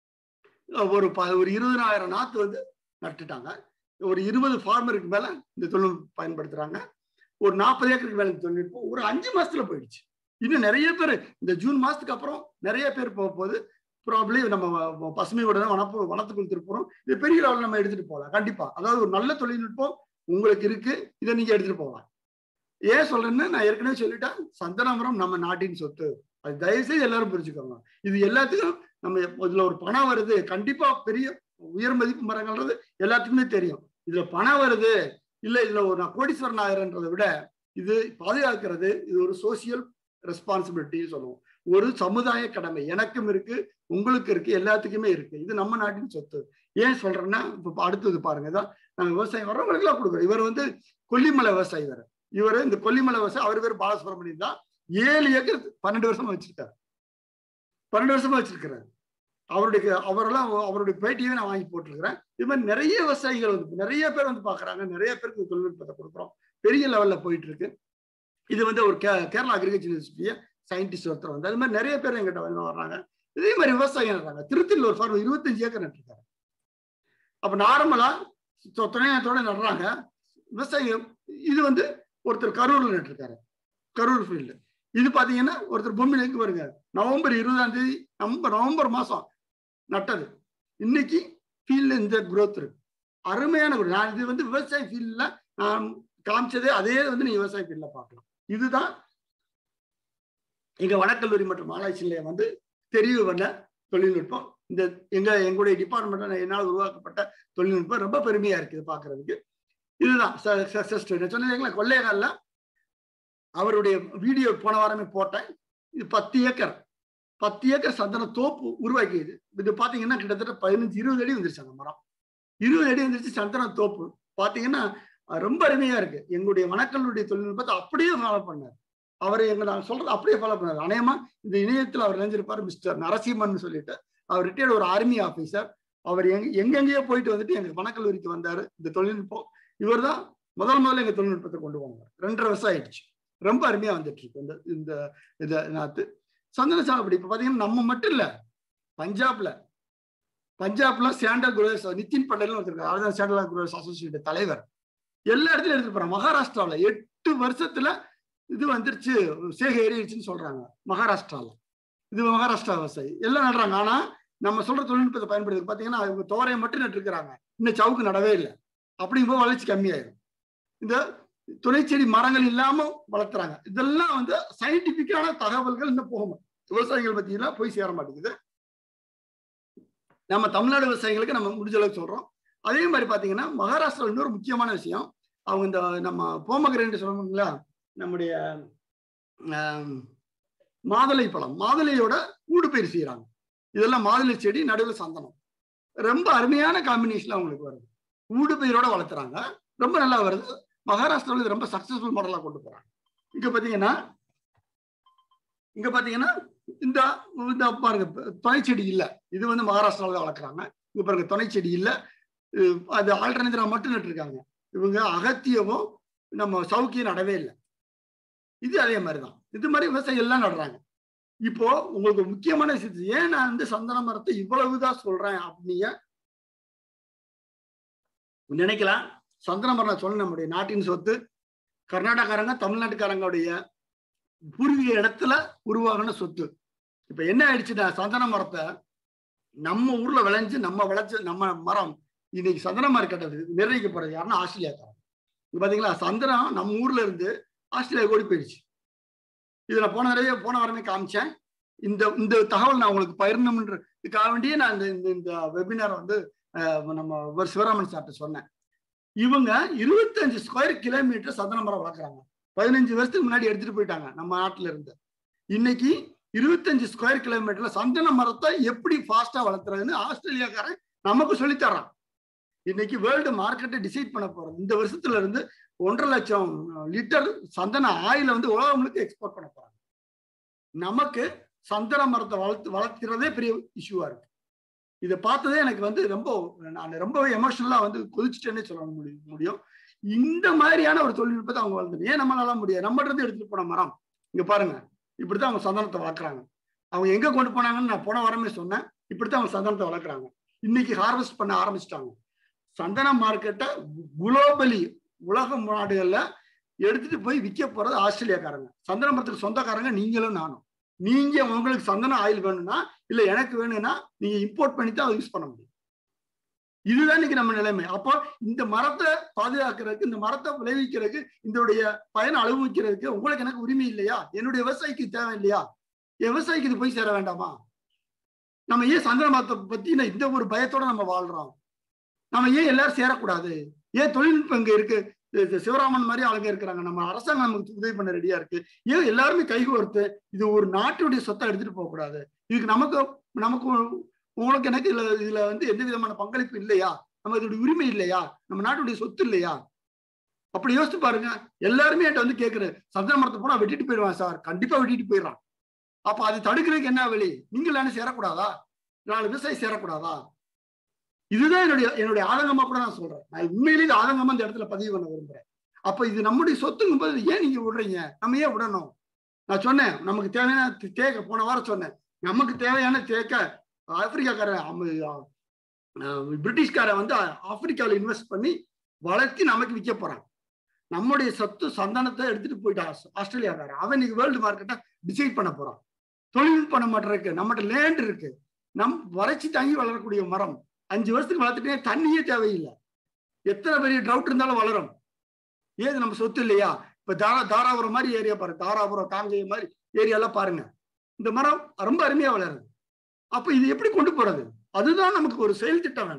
ஒரு ப ஒரு இருபதாயிரம் நாத்து வந்து நட்டுட்டாங்க ஒரு இருபது ஃபார்மருக்கு மேல இந்த தொழில்நுட்பம் பயன்படுத்துறாங்க ஒரு நாற்பது ஏக்கருக்கு மேல இந்த தொழில்நுட்பம் ஒரு அஞ்சு மாசத்துல போயிடுச்சு இன்னும் நிறைய பேர் இந்த ஜூன் மாசத்துக்கு அப்புறம் நிறைய பேர் போக போது ப்ராப்ளி நம்ம பசுமையோட வனப்பு வனத்துக்குள் திருப்புறோம் இது பெரிய லெவலில் நம்ம எடுத்துட்டு போகலாம் கண்டிப்பா அதாவது ஒரு நல்ல தொழில்நுட்பம் உங்களுக்கு இருக்கு இதை நீங்க எடுத்துட்டு போகலாம் ஏன் சொல்றேன்னு நான் ஏற்கனவே சொல்லிட்டேன் சந்தனமரம் நம்ம நாட்டின் சொத்து அது தயவுசெய்து எல்லாரும் புரிஞ்சுக்கோங்க இது எல்லாத்துக்கும் நம்ம இதுல ஒரு பணம் வருது கண்டிப்பா பெரிய உயர் மதிப்பு மரங்கள்ன்றது எல்லாத்துக்குமே தெரியும் இதுல பணம் வருது இல்ல இதுல ஒரு நான் கோடீஸ்வரன் ஆகிறன்றதை விட இது பாதுகாக்கிறது இது ஒரு சோசியல் ரெஸ்பான்சிபிலிட்டி சொல்லுவோம் ஒரு சமுதாய கடமை எனக்கும் இருக்கு உங்களுக்கு இருக்கு எல்லாத்துக்குமே இருக்கு இது நம்ம நாட்டின் சொத்து ஏன் சொல்றேன்னா இப்ப அடுத்தது பாருங்க இதான் நாங்க விவசாயம் வர்றவங்களுக்கு எல்லாம் கொடுக்குறோம் இவர் வந்து கொல்லிமலை விவசாயி வேற இவர் இந்த கொல்லிமலை விவசாயம் அவர் பேர் பாலசுப்ரமணியம் தான் ஏழு ஏக்கர் பன்னெண்டு வருஷமா வச்சிருக்காரு பன்னெண்டு வருஷமா வச்சிருக்கிறாரு அவருடைய அவரெல்லாம் அவருடைய பேட்டியவே நான் வாங்கி போட்டிருக்கிறேன் இது மாதிரி நிறைய விவசாயிகள் வந்து நிறைய பேர் வந்து பாக்குறாங்க நிறைய பேருக்கு தொழில்நுட்பத்தை கொடுக்குறோம் பெரிய லெவல்ல போயிட்டு இருக்கு இது வந்து ஒரு கே கேரளா அக்ரிகல்ச்சர் யூனிவர்சிட்டிய சயின்டிஸ்ட் ஒருத்தர் வந்து அது மாதிரி நிறைய பேர் எங்கிட்ட வந்து வர்றாங்க இதே மாதிரி விவசாயம் நடுறாங்க திருத்தியில் ஒரு ஃபார்ம் இருபத்தஞ்சு ஏக்கர் நட்டுருக்காரு அப்ப நார்மலா துணையத்தோட நடுறாங்க விவசாயம் இது வந்து ஒருத்தர் கரூர்ல நட்டிருக்காரு கரூர் ஃபீல்டு இது பாத்தீங்கன்னா ஒருத்தர் பூமியில இருக்கு பாருங்க நவம்பர் இருபதாம் தேதி நவம்பர் நவம்பர் மாசம் நட்டது இன்னைக்கு ஃபீல்ட்ல இந்த குரோத் இருக்கு அருமையான ஒரு நான் இது வந்து விவசாய ஃபீல்ட்ல நான் காமிச்சதே அதே வந்து நீங்க விவசாய ஃபீல்ட்ல பார்க்கலாம் இதுதான் எங்க வனக்கல்லூரி மற்றும் ஆராய்ச்சி நிலையம் வந்து தெரிவு பண்ண தொழில்நுட்பம் இந்த எங்க எங்களுடைய டிபார்ட்மெண்ட்ல என்னால் உருவாக்கப்பட்ட தொழில்நுட்பம் ரொம்ப பெருமையா இருக்குது பாக்குறதுக்கு இதுதான் சக்சஸ் ஸ்டோரி சொன்னீங்களா கொள்ளையகால அவருடைய வீடியோ போன வாரமே போட்டேன் இது பத்து ஏக்கர் பத்து ஏக்கர் சந்தன தோப்பு உருவாக்கியது இது பாத்தீங்கன்னா கிட்டத்தட்ட பதினஞ்சு இருபது அடி வந்துருச்சு அந்த மரம் இருபது அடி வந்துருச்சு சந்தன தோப்பு பாத்தீங்கன்னா ரொம்ப அருமையா இருக்கு எங்களுடைய வனக்கல்லுடைய தொழில்நுட்பத்தை அப்படியே ஃபாலோ பண்ணார் அவர் எங்க நான் சொல்றது அப்படியே ஃபாலோ பண்ணார் அநேகமா இந்த இணையத்தில் அவர் நினைஞ்சிருப்பாரு மிஸ்டர் நரசிம்மன் சொல்லிட்டு அவர் ரிட்டையர்டு ஒரு ஆர்மி ஆபீசர் அவர் எங்க எங்கெங்கேயோ போயிட்டு வந்துட்டு எங்க வனக்கல்லூரிக்கு வந்தாரு இந்த தொழில்நுட்பம் இவர் தான் முதல் முதல்ல எங்க தொழில்நுட்பத்தை கொண்டு போனார் ரெண்டரை வருஷம் ஆயிடுச்சு ரொம்ப அருமையா வந்துட்டு இருக்கு இந்த இந்த இதை நாத்து சந்தன சாகுபடி இப்ப பாத்தீங்கன்னா நம்ம மட்டும் இல்ல பஞ்சாப்ல பஞ்சாப்ல சாண்டல் குரோஸ் நிதின் பட்டேல் வச்சிருக்காரு அவர் சாண்டல் குரோஸ் அசோசியேட் தலைவர் எல்லா இடத்துலயும் எடுத்துட்டு போறாங்க மகாராஷ்டிராவில எட்டு வருஷத்துல இது வந்துருச்சு சேக ஏறிடுச்சுன்னு சொல்றாங்க மகாராஷ்டிரால இது மகாராஷ்டிரா விவசாயி எல்லாம் நடுறாங்க ஆனா நம்ம சொல்ற தொழில்நுட்பத்தை பயன்படுத்தி பாத்தீங்கன்னா அவங்க தோரையை மட்டும் நட்டு இருக்கிறாங்க இன்னும் சவுக்கு நடவே இல்லை அப்படிங்கும்போது வளர்ச்சி கம்மியாயிடும் இந்த துணைச்செடி மரங்கள் இல்லாம வளர்த்துறாங்க இதெல்லாம் வந்து சயின்டிபிக்கான தகவல்கள் இன்னும் போகும் விவசாயிகள் பத்தியில போய் சேர மாட்டேங்குது நம்ம தமிழ்நாடு விவசாயிகளுக்கு நம்ம முடிஞ்ச அளவுக்கு சொல்றோம் அதே மாதிரி பாத்தீங்கன்னா மகாராஷ்டிரா இன்னொரு முக்கியமான விஷயம் அவங்க இந்த நம்ம போமகிரேன் சொல்லுவாங்களா நம்முடைய மாதுளை பழம் மாதுளையோட ஊடு பயிர் செய்யறாங்க இதெல்லாம் மாதுளை செடி நடுவில் சந்தனம் ரொம்ப அருமையான காம்பினேஷன் அவங்களுக்கு வருது ஊடு பயிரோட வளர்த்துறாங்க ரொம்ப நல்லா வருது மகாராஷ்டிராவில் இது ரொம்ப சக்சஸ்ஃபுல் மாடலா கொண்டு போறாங்க இங்க பாத்தீங்கன்னா இங்க பாத்தீங்கன்னா இந்த இந்த பாருங்க துணை செடி இல்ல இது வந்து மகாராஷ்டிராவில் தான் வளர்க்குறாங்க இங்க பாருங்க துணை செடி இல்ல அது ஆல்டர்னேட்டிவா மட்டும் நட்டுருக்காங்க இவங்க அகத்தியவும் நம்ம சவுக்கியம் நடவே இல்லை இது அதே மாதிரிதான் இது மாதிரி விவசாயம் எல்லாம் நடுறாங்க இப்போ உங்களுக்கு ஒரு முக்கியமான விஷயத்து ஏன் நான் வந்து சந்தன மரத்தை இவ்வளவுதான் சொல்றேன் அப்படிங்க நினைக்கலாம் சந்தன மரம் நான் சொன்ன நம்முடைய நாட்டின் சொத்து கர்நாடகாரங்க தமிழ்நாட்டுக்காரங்களுடைய பூர்வீக இடத்துல உருவாகின சொத்து இப்ப என்ன ஆயிடுச்சுன்னா சந்தன மரத்தை நம்ம ஊர்ல விளைஞ்சு நம்ம விளைச்சு நம்ம மரம் இன்னைக்கு சந்தன மார்க்கெட் நிர்ணயிக்கப்படுறது யாருன்னா ஆஸ்திரேலியாக்காரன் பாத்தீங்களா சந்தனம் நம்ம ஊர்ல இருந்து ஆஸ்திரேலியா ஓடி போயிடுச்சு இதுல போன தடவை போன வாரமே காமிச்சேன் இந்த இந்த தகவல் நான் உங்களுக்கு பகிரணும்ன்றதுக்காக வேண்டியே நான் இந்த இந்த வெபினார் வந்து நம்ம சிவராமன் சார்ட்ட சொன்னேன் இவங்க இருபத்தஞ்சு ஸ்கொயர் கிலோமீட்டர் சந்தன மரம் வளர்க்குறாங்க பதினஞ்சு வருஷத்துக்கு முன்னாடி எடுத்துட்டு போயிட்டாங்க நம்ம நாட்டுல இருந்து இன்னைக்கு இருபத்தஞ்சு ஸ்கொயர் கிலோமீட்டர்ல சந்தன மரத்தை எப்படி ஃபாஸ்டா வளர்த்துறதுன்னு ஆஸ்திரேலியாக்காரன் நமக்கு சொல்லித்தரான் இன்னைக்கு வேர்ல்டு மார்க்கெட்டை டிசைட் பண்ண போறோம் இந்த வருஷத்துல இருந்து ஒன்றரை லட்சம் லிட்டர் சந்தன ஆயில வந்து உலகங்களுக்கு எக்ஸ்போர்ட் பண்ண போறாங்க நமக்கு சந்தன மரத்தை வளர்த்து வளர்க்கிறதே பெரிய இஷ்யூவா இருக்கு இதை பார்த்ததே எனக்கு வந்து ரொம்ப நான் ரொம்பவே எமோஷனலா வந்து கொதிச்சுட்டேன்னே சொல்ல முடியும் முடியும் இந்த மாதிரியான ஒரு தொழில்நுட்பத்தை அவங்க வளர்ந்து ஏன் நம்மளால முடியாது நம்ம இருந்து எடுத்துட்டு போன மரம் இங்க பாருங்க இப்படித்தான் அவங்க சந்தனத்தை வளர்க்குறாங்க அவங்க எங்க கொண்டு போனாங்கன்னு நான் போன வாரமே சொன்னேன் இப்படித்தான் அவங்க சந்தனத்தை வளர்க்குறாங்க இன்னைக்கு ஹார்வெஸ்ட் பண்ண ஆரம்பிச்சிட்டாங்க சந்தன மார்க்கெட்டை குளோபலி உலக நாடுகள்ல எடுத்துட்டு போய் விற்க போறது ஆஸ்திரேலியாக்காரங்க சந்தன மரத்துக்கு சொந்தக்காரங்க நீங்களும் நானும் நீங்க உங்களுக்கு சந்தன ஆயில் வேணும்னா இல்ல எனக்கு வேணும்னா நீங்க இம்போர்ட் பண்ணி தான் யூஸ் பண்ண முடியும் இதுதான் இன்னைக்கு நம்ம நிலைமை அப்போ இந்த மரத்தை பாதுகாக்கிறதுக்கு இந்த மரத்தை விளைவிக்கிறதுக்கு இதோடைய பயனை அனுபவிக்கிறதுக்கு உங்களுக்கு எனக்கு உரிமை இல்லையா என்னுடைய விவசாயிக்கு தேவை இல்லையா என் விவசாயிக்கு இது போய் சேர வேண்டாமா நம்ம ஏன் சந்தன மரத்தை பத்தின இந்த ஒரு பயத்தோட நம்ம வாழ்றோம் நம்ம ஏன் எல்லாரும் சேரக்கூடாது ஏன் தொழில்நுட்பம் இங்க இருக்கு சிவராமன் மாதிரி ஆளுங்க இருக்கிறாங்க நம்ம அரசாங்கம் நமக்கு உதவி பண்ண ரெடியா இருக்கு ஏன் எல்லாருமே கைகோர்த்து இது ஒரு நாட்டுடைய சொத்தை எடுத்துட்டு போக கூடாது இதுக்கு நமக்கு நமக்கு உங்களுக்கு எனக்கு இதுல இதுல வந்து எந்த விதமான பங்களிப்பு இல்லையா நம்ம இதோட உரிமை இல்லையா நம்ம நாட்டுடைய சொத்து இல்லையா அப்படி யோசிச்சு பாருங்க எல்லாருமே என்கிட்ட வந்து கேட்குற சந்தன மரத்தை போனா வெட்டிட்டு போயிடுவான் சார் கண்டிப்பா வெட்டிட்டு போயிடுறான் அப்ப அது தடுக்கிறதுக்கு என்ன வழி நீங்கள் சேரக்கூடாதா நாலு விவசாயி சேரக்கூடாதா இதுதான் என்னுடைய என்னுடைய ஆதங்கமா கூட நான் சொல்றேன் நான் உண்மையிலேயே இது ஆதங்கமா இந்த இடத்துல பதிவு பண்ண விரும்புறேன் அப்ப இது நம்முடைய சொத்துங்கும் போது ஏன் நீங்க விடுறீங்க நம்ம ஏன் விடணும் நான் சொன்னேன் நமக்கு தேவையான தேக்க போன வாரம் சொன்னேன் நமக்கு தேவையான தேக்க ஆப்பிரிக்காக்காரன் பிரிட்டிஷ்காரன் வந்து ஆப்பிரிக்காவில் இன்வெஸ்ட் பண்ணி வளர்த்தி நமக்கு விற்க போறான் நம்முடைய சொத்து சந்தானத்தை எடுத்துட்டு போயிட்டான் ஆஸ்திரேலியாக்காரன் அவன் இன்னைக்கு வேர்ல்டு மார்க்கெட்டை டிசைட் பண்ண போறான் தொழில்நுட்பம் நம்மகிட்ட இருக்கு நம்மகிட்ட லேண்ட் இருக்கு நம் வறட்சி தாங்கி வளரக்கூடிய மரம் அஞ்சு வருஷத்துக்கு வளர்த்துட்டே தண்ணியே தேவையில்லை எத்தனை பெரிய ட்ரவுட் இருந்தாலும் வளரும் ஏது நம்ம சொத்து இல்லையா இப்ப தாரா தாராபுரம் மாதிரி ஏரியா பாருங்க தாராபுரம் காங்கேயம் மாதிரி ஏரியாலாம் பாருங்க இந்த மரம் ரொம்ப அருமையா வளருது அப்ப இது எப்படி கொண்டு போறது அதுதான் நமக்கு ஒரு செயல் திட்டம் வேணும்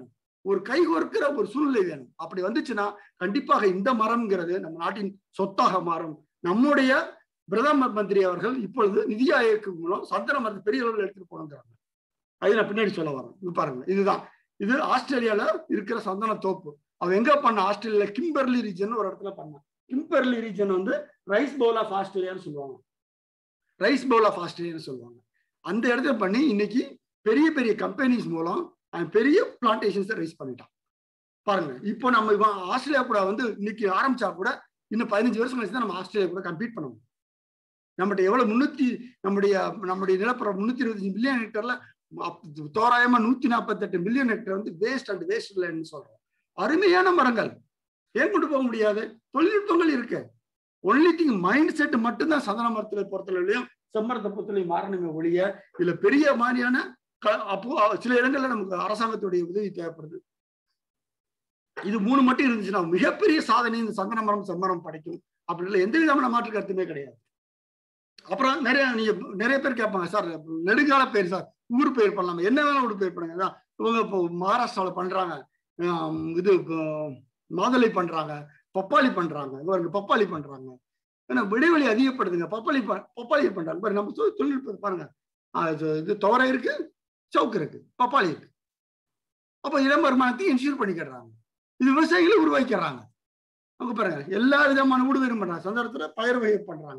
ஒரு கைகோர்க்கிற ஒரு சூழ்நிலை வேணும் அப்படி வந்துச்சுன்னா கண்டிப்பாக இந்த மரம்ங்கிறது நம்ம நாட்டின் சொத்தாக மாறும் நம்முடைய பிரதம மந்திரி அவர்கள் இப்பொழுது நிதி ஆயோக்கு மூலம் சந்தன மரத்தை பெரிய அளவில் எடுத்துட்டு போனோங்கிறாங்க அது நான் பின்னாடி சொல்ல வரேன் இது பாருங்க இதுதான் இது ஆஸ்திரேலியால இருக்கிற சந்தன தோப்பு அவன் எங்க பண்ண ஆஸ்திரேலியால கிம்பர்லி ரீஜன் ஒரு இடத்துல பண்ணான் கிம்பர்லி ரீஜன் வந்து ரைஸ் பவுல் ஆஃப் ஆஸ்திரேலியான்னு சொல்லுவாங்க ரைஸ் பவுல் ஆஃப் ஆஸ்திரேலியான்னு சொல்லுவாங்க அந்த இடத்துல பண்ணி இன்னைக்கு பெரிய பெரிய கம்பெனிஸ் மூலம் அவன் பெரிய பிளான்டேஷன்ஸை ரைஸ் பண்ணிட்டான் பாருங்க இப்போ நம்ம இவன் ஆஸ்திரேலியா கூட வந்து இன்னைக்கு ஆரம்பிச்சா கூட இன்னும் பதினஞ்சு வருஷம் கழிச்சு தான் நம்ம ஆஸ்திரேலியா கூட கம்பீட் பண்ண முடியும் நம்மகிட்ட எவ்வளவு முன்னூத்தி நம்முடைய நம்முடைய நிலப்பரம் முன்னூத்தி இருபத்தஞ்சு மில்லியன் ஹெக்டர்ல அப்~ தோராயமா நூத்தி நாற்பத்தெட்டு மில்லியன் ஹெக்டர் வந்து வேஸ்ட் அண்ட் வேஸ்ட் லேண்ட்னு சொல்றோம் அருமையான மரங்கள் ஏன் கொண்டு போக முடியாது தொழில்நுட்பங்கள் இருக்கு ஒன்லி திங் மைண்ட் செட் மட்டும்தான் சந்தன மரத்துல பொறுத்தளவுலையும் செம்மரத்தை பொறுத்தலையும் மாறணுமே ஒழிய இதுல பெரிய மாதிரியான க- அப்போ சில இடங்கள்ல நமக்கு அரசாங்கத்துடைய உதவி தேவைப்படுது இது மூணு மட்டும் இருந்துச்சுன்னா மிகப்பெரிய சாதனை இந்த சந்தன மரம் செம்மரம் படைக்கும் அப்படி இல்லை எந்த விதமான மாற்று கருத்துமே கிடையாது அப்புறம் நிறைய நீங்க நிறைய பேர் கேட்பாங்க சார் நெடுங்கால பேர் சார் ஊர் பெயர் பண்ணலாமா என்ன வேணாலும் ஊர் பெயர் பண்ணுங்க அதான் இவங்க இப்போ மகாராஷ்டிரால பண்றாங்க ஆம், இது இப்போ மாதுளை பண்றாங்க பப்பாளி பண்றாங்க இவங்க பப்பாளி பண்றாங்க ஏன்னா இடைவெளி அதிகப்படுதுங்க பப்பாளி ப- பப்பாளி பண்றாங்க பாருங்க நம்ம தொ- தொழில்நுட்பம் பாருங்க ஆ, இது இது துவரை இருக்கு சவுக்கு இருக்கு பப்பாளி இருக்கு அப்ப இளம் வருமானத்தை இன்சூர் பண்ணிக்கிறாங்க இது விவசாயிகளை உருவாக்கிறாங்க அங்க பாருங்க எல்லா விதமான ஊடுபயிரும் பண்றாங்க சந்தர்ப்பத்துல பயிர் வகை பண்றாங்க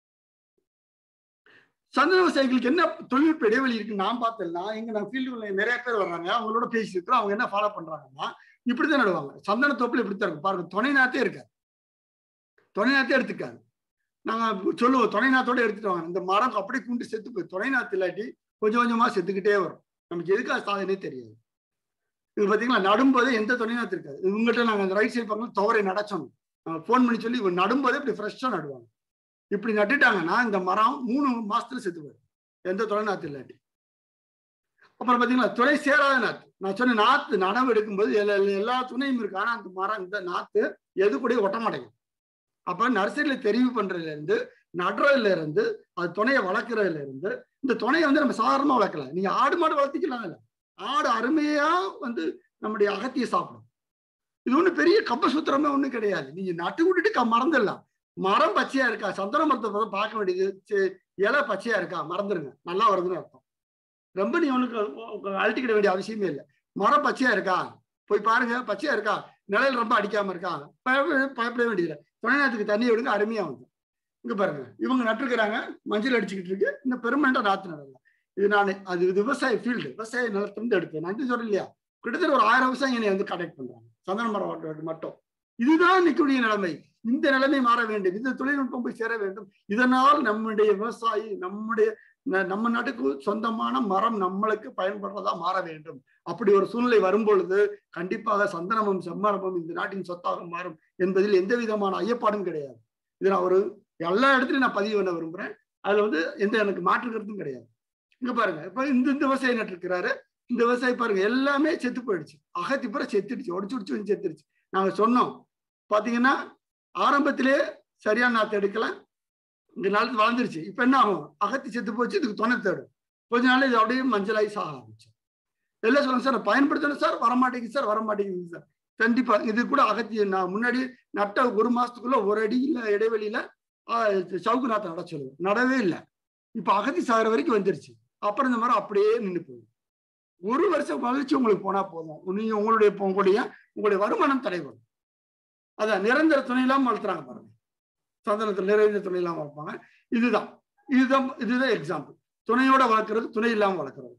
சந்தன விவசாயிகளுக்கு என்ன தொழில்நுட்ப இடைவெளி இருக்கு நான் பார்த்தேன்னா எங்க நான் ஃபீல்டுல நிறைய பேர் வர்றாங்க அவங்களோட பேசியிருக்கிறோம் அவங்க என்ன ஃபாலோ பண்றாங்கன்னா இப்படித்தான் நடுவாங்க சந்தன தோப்புல இப்படித்தான் இருக்கும் பாருங்க துணை நாத்தே இருக்காது துணை நாத்தே எடுத்துக்காது நாங்க சொல்லுவோம் துணை நாத்தோட எடுத்துட்டு வாங்க இந்த மரம் அப்படியே குண்டு செத்து போய் துணை நாத்து இல்லாட்டி கொஞ்சம் கொஞ்சமா செத்துக்கிட்டே வரும் நமக்கு எதுக்காக சாதனே தெரியாது இது பாத்தீங்களா நடும்போதே எந்த துணை நாத்து இருக்காது இவங்ககிட்ட நாங்க அந்த ரைட் சைடு பக்கம் துவரை நடச்சோம் ஃபோன் பண்ணி சொல்லி இவங்க நடும்போதே இப்படி ஃப்ரெஷ்ஷா நடுவாங்க இப்படி நட்டுட்டாங்கன்னா இந்த மரம் மூணு மாசத்துல செத்து போயிடும் எந்த துணை நாத்து இல்லாட்டி அப்புறம் பாத்தீங்களா துணை சேராத நாத்து நான் சொன்ன நாத்து நடவு எடுக்கும்போது எல்லா எல்லா துணையும் இருக்கு ஆனா அந்த மரம் இந்த நாத்து எது கூட ஒட்ட மாட்டேங்குது அப்ப நர்சரியில தெரிவு பண்றதுல இருந்து நடுறதுல இருந்து அது துணையை வளர்க்கறதுல இருந்து இந்த துணையை வந்து நம்ம சாதாரணமா வளர்க்கலாம் நீங்க ஆடு மாடு வளர்த்திக்கலாம் இல்ல ஆடு அருமையா வந்து நம்முடைய அகத்தியை சாப்பிடும் இது ஒண்ணு பெரிய கப்ப சூத்திரமே ஒண்ணும் கிடையாது நீங்க நட்டு விட்டுட்டு க- மறந்துடலாம் மரம் பச்சையா இருக்கா சந்தன மரத்தை பார்த்தா பார்க்க வேண்டியது சே- இலை பச்சையா இருக்கா மறந்துருங்க நல்லா வருதுன்னு அர்த்தம் ரொம்ப நீ உனக்கு அழட்டிக்கிட வேண்டிய அவசியமே இல்லை மரம் பச்சையா இருக்கா போய் பாருங்க பச்சையா இருக்கா நிழல் ரொம்ப அடிக்காம இருக்கா பயப்பட பயப்பட வேண்டியதில்லை துணை நேரத்துக்கு தண்ணி விடுங்க அருமையா வந்து இங்க பாருங்க இவங்க நட்டுருக்கிறாங்க மஞ்சள் அடிச்சுக்கிட்டு இருக்கு இந்த பெருமண்டா நாத்து நடலாம் இது நான் அது இது விவசாய ஃபீல்டு விவசாய நிலத்திலிருந்து எடுத்தேன் நான் சொல்றேன் இல்லையா கிட்டத்தட்ட ஒரு ஆயிரம் விவசாயம் என்னை வந்து கனெக்ட் பண்றாங்க சந்தன மரம் மட்டும் இதுதான் நிற்கக்கூடிய நிலைமை இந்த நிலைமை மாற வேண்டும் இந்த தொழில்நுட்பம் போய் சேர வேண்டும் இதனால் நம்முடைய விவசாயி நம்முடைய ந- நம்ம நாட்டுக்கு சொந்தமான மரம் நம்மளுக்கு பயன்படுறதா மாற வேண்டும் அப்படி ஒரு சூழ்நிலை வரும் பொழுது கண்டிப்பாக சந்தனமும் செம்மரமும் இந்த நாட்டின் சொத்தாக மாறும் என்பதில் எந்த விதமான ஐயப்பாடும் கிடையாது இது நான் ஒரு எல்லா இடத்துலையும் நான் பதிவு பண்ண விரும்புறேன் அதுல வந்து எந்த எனக்கு மாற்று கருத்தும் கிடையாது இங்க பாருங்க இப்ப இந்த இந்த விவசாயி நட்டிருக்கிறாரு இந்த விவசாயி பாருங்க எல்லாமே செத்து போயிடுச்சு அகத்தி பூரா செத்துடுச்சு உடச்சு உடிச்சு வந்து செத்துடுச்சு நாங்க சொன்னோம் பாத்தீங்கன்னா ஆரம்பத்திலே சரியான நாத்து எடுக்கல இந்த நாளுக்கு வளர்ந்துருச்சு இப்ப என்ன ஆகும் அகத்தி செத்து போச்சு இதுக்கு துணை தேடும் கொஞ்ச நாள் இது அப்படியே மஞ்சளாகி சாக ஆரம்பிச்சு எல்லாம் சொல்லுங்க சார் பயன்படுத்தணும் சார் வரமாட்டேங்குது சார் வரமாட்டேங்குது சார் கண்டிப்பா இது கூட அகத்தி நான் முன்னாடி நட்ட ஒரு மாசத்துக்குள்ள ஒரு அடியில இடைவெளியில ஆஹ், சவுக்கு நாத்தை நட சொல்லுவேன் நடவே இல்லை இப்ப அகத்தி சாகிற வரைக்கும் வந்துருச்சு அப்புறம் இந்த மாதிரி அப்படியே நின்று போகுது ஒரு வருஷம் வளர்ச்சி உங்களுக்கு போனா போதும் நீங்க உங்களுடைய உங்களுடைய உங்களுடைய வருமானம் தடைபடும் அதான் நிரந்தர துணை இல்லாம வளர்த்துறாங்க பாருங்க சந்தனத்தில் நிரந்தர துணை இல்லாம வளர்ப்பாங்க இதுதான் இதுதான் இதுதான் எக்ஸாம்பிள் துணையோட வளர்க்கறது துணை இல்லாம வளர்க்கறது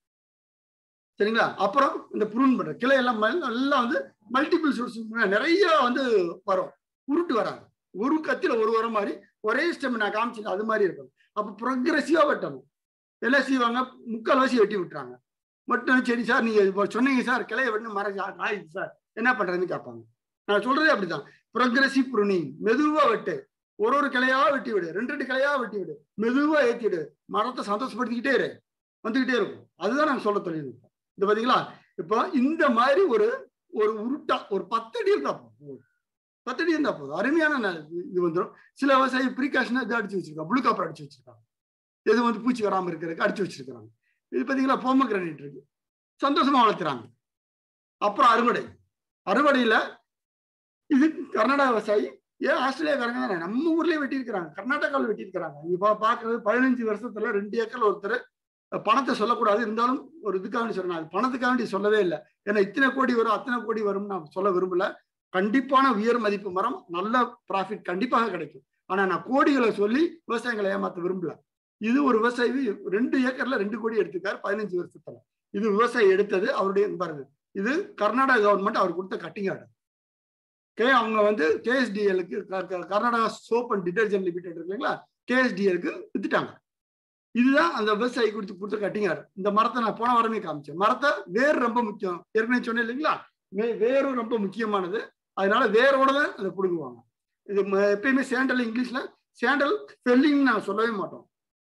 சரிங்களா அப்புறம் இந்த புரூன் பண்ற கிளை எல்லாம் மல்- எல்லாம் வந்து மல்டிபிள் சோர்ஸ் நிறைய வந்து வரும் உருட்டு வராங்க ஒரு கத்தில ஒரு வர மாதிரி ஒரே ஸ்டெம் நான் காமிச்சேன் அது மாதிரி இருக்கும் அப்ப ப்ரொக்ரெசிவா வெட்டணும் என்ன செய்வாங்க முக்கால்வாசி வெட்டி விட்டுறாங்க மட்டும் சரி சார் நீங்க இப்போ சொன்னீங்க சார் கிளைய வெட்டு மரம் ஆ- ஆயிடுச்சு சார் என்ன பண்றதுன்னு கேட்பாங்க நான் சொல்றதே அப்படிதான் ப்ரொக்ரெசிவ் ப்ரூனிங் மெதுவா வெட்டு ஒரு ஒரு கிளையா வெட்டி விடு ரெண்டு ரெண்டு கிளையா வெட்டி விடு மெதுவா ஏத்தி விடு மரத்தை சந்தோஷப்படுத்திக்கிட்டே இரு வந்துகிட்டே இருக்கும் அதுதான் நாங்க சொல்ல தொழில்நுட்பம் இது பாத்தீங்களா இப்போ இந்த மாதிரி ஒரு ஒரு உருட்டா ஒரு பத்தடி இருந்தா போதும் பத்தடி இருந்தா போதும் அருமையான ந- இது வந்துடும் சில விவசாயி ப்ரீகாஷனா இது அடிச்சு வச்சிருக்காங்க ப்ளூ காப்பர் அடிச்சு வச்சிருக்காங்க எது வந்து பூச்சி வராம இருக்கிறதுக்கு அடிச்சு வச்சிருக்காங்க இது பாத்தீங்களா போம கிரானைட் இருக்கு சந்தோஷமா வளர்த்துறாங்க அப்புறம் அறுவடை அறுவடையில இது கர்நாடகா விவசாயி ஏன் ஆஸ்திரேலியாக்காரங்க தானே நம்ம ஊர்லயே வெட்டியிருக்கிறாங்க கர்நாடகாவில் வெட்டியிருக்கிறாங்க இப்ப பாக்குறது பதினஞ்சு வருஷத்துல ரெண்டு ஏக்கர் ஒருத்தர் பணத்தை சொல்லக்கூடாது இருந்தாலும் ஒரு இதுக்காக சொன்னேன் அது பணத்துக்காக வேண்டி சொல்லவே இல்லை ஏன்னா இத்தனை கோடி வரும் அத்தனை கோடி வரும் நான் சொல்ல விரும்பல கண்டிப்பான உயர் மதிப்பு மரம் நல்ல ப்ராஃபிட் கண்டிப்பாக கிடைக்கும் ஆனா நான் கோடிகளை சொல்லி விவசாயிகளை ஏமாத்த விரும்பல இது ஒரு விவசாயி ரெண்டு ஏக்கர்ல ரெண்டு கோடி எடுத்துக்காரு பதினஞ்சு வருஷத்துல இது விவசாயி எடுத்தது அவருடைய பாருங்க இது கர்நாடகா கவர்மெண்ட் அவர் கொடுத்த கட்டிங் ஆர்டர் கே அவங்க வந்து கேஎஸ்டிஎலுக்கு Karnataka soap and detergent limited இருக்கு இல்லைங்களா கேஎஸ்டிஎலுக்கு வித்துட்டாங்க இதுதான் அந்த விவசாயி கொடுத்து கொடுத்த கட்டிங் ஆர்டர் இந்த மரத்தை நான் போன வாரமே காமிச்சேன் மரத்தை வேர் ரொம்ப முக்கியம் ஏற்கனவே சொன்னேன் இல்லைங்களா வேரும் ரொம்ப முக்கியமானது அதனால வேரோட தான் அதை பிடுங்குவாங்க இது எப்பயுமே சேண்டல் இங்கிலீஷ்ல சேண்டல் ஃபெல்லிங் நான் சொல்லவே மாட்டோம்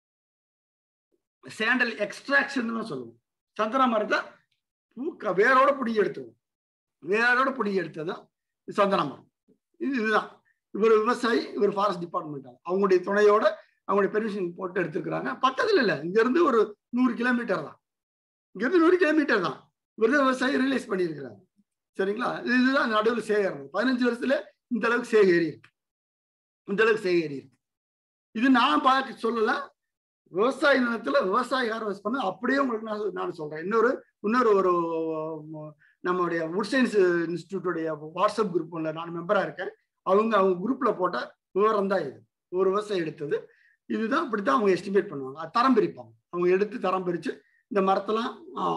சேண்டல் எக்ஸ்ட்ராக்ஷன் தான் சொல்லுவோம் சந்தன மரத்தை பூக்க வேரோட பிடிங்கி எடுத்துவோம் வேரோட பிடிங்கி எடுத்ததும் சந்தன மரம் இது இதுதான் இவர் விவசாயி இவர் ஃபாரஸ்ட் டிபார்ட்மெண்ட் அவங்களுடைய துணையோட அவங்களுடைய பெர்மிஷன் போட்டு எடுத்துருக்கிறாங்க பக்கத்துல இல்லை இங்க இருந்து ஒரு நூறு கிலோமீட்டர் தான் இங்க இருந்து நூறு கிலோமீட்டர் தான் இவர் விவசாயி ரிலீஸ் பண்ணியிருக்கிறாங்க சரிங்களா இதுதான் நடுவில் சேகரம் பதினஞ்சு வருஷத்துல இந்த அளவுக்கு சேகரி இருக்கு இந்த அளவுக்கு சேகரி இருக்கு இது நான் பார்க்க சொல்லல விவசாய நிலத்துல விவசாய ஹார்வெஸ்ட் பண்ண அப்படியே உங்களுக்கு நான் நான் சொல்றேன் இன்னொரு இன்னொரு ஒரு நம்மளுடைய வுட் சயின்ஸ் இன்ஸ்டியூட்டோடைய வாட்ஸ்அப் குரூப் ஒன்று நான் மெம்பரா இருக்கேன் அவங்க அவங்க குரூப்ல போட்ட விவரம் தான் இது ஒரு விவசாயம் எடுத்தது இதுதான் இப்படித்தான் அவங்க எஸ்டிமேட் பண்ணுவாங்க தரம் பிரிப்பாங்க அவங்க எடுத்து தரம் பிரிச்சு இந்த மரத்தெல்லாம்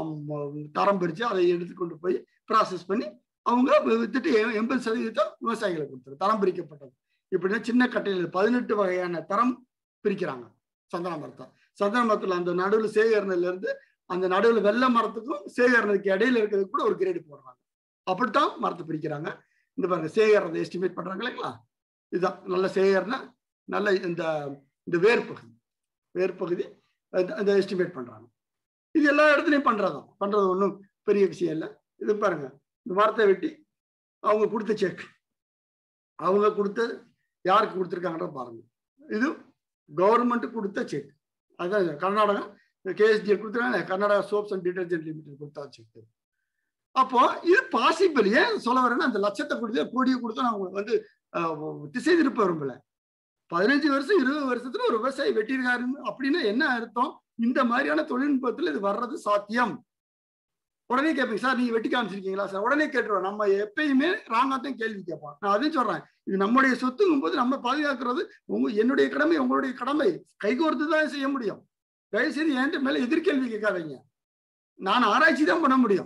தரம் பிரிச்சு அதை எடுத்து கொண்டு போய் ப்ராசஸ் பண்ணி அவங்க வித்துட்டு எண்பது சதவீதத்தை விவசாயிகளுக்கு கொடுத்துரு தரம் பிரிக்கப்பட்டது இப்படின்னா சின்ன கட்டையில் பதினெட்டு வகையான தரம் பிரிக்கிறாங்க சந்தன மரத்தை சந்தன மரத்துல அந்த நடுவில் சேகரணல இருந்து அந்த நடுவில் வெள்ளை மரத்துக்கும் சேகரணத்துக்கு இடையில இருக்கிறது கூட ஒரு கிரேடு போடுறாங்க அப்படித்தான் மரத்தை பிரிக்கிறாங்க இந்த பாருங்க சேகரணத்தை எஸ்டிமேட் பண்றாங்க இல்லைங்களா இதுதான் நல்ல சேகரண நல்ல இந்த இந்த வேர் பகுதி வேர் பகுதி அந்த எஸ்டிமேட் பண்றாங்க இது எல்லா இடத்துலையும் பண்றதுதான் பண்றது ஒன்றும் பெரிய விஷயம் இல்லை இது பாருங்க இந்த மரத்தை வெட்டி அவங்க கொடுத்த செக் அவங்க கொடுத்த யாருக்கு கொடுத்துருக்காங்கன்ற பாருங்க இது கவர்மெண்ட் கொடுத்த செக் அதான் கர்நாடகா கேஎஸ்டிஎல் கொடுத்துருக்காங்க Karnataka soaps and detergent limited கொடுத்தா செக் அப்போ இது பாசிபிள் ஏன் சொல்ல வரேன்னா அந்த லட்சத்தை கொடுத்து கோடியை கொடுத்தா நான் உங்களுக்கு வந்து திசை திருப்ப விரும்பல பதினஞ்சு வருஷம் இருபது வருஷத்துல ஒரு விவசாயி வெட்டியிருக்காருன்னு அப்படின்னா என்ன அர்த்தம் இந்த மாதிரியான தொழில்நுட்பத்தில் இது வர்றது சாத்தியம் உடனே கேட்பீங்க சார் நீங்க வெட்டி காமிச்சிருக்கீங்களா சார் உடனே கேட்டுருவோம் நம்ம எப்பயுமே ராங்காத்தையும் கேள்வி கேட்போம் நான் அதையும் சொல்றேன் இது நம்முடைய சொத்துங்கும் போது நம்ம பாதுகாக்கிறது உங்க என்னுடைய கடமை உங்களுடைய கடமை கைகோர்த்து தான் செய்ய முடியும் தயவுசெய்து என்கிட்ட மேல எதிர்கேள்வி கேட்காதீங்க நான் ஆராய்ச்சி தான் பண்ண முடியும்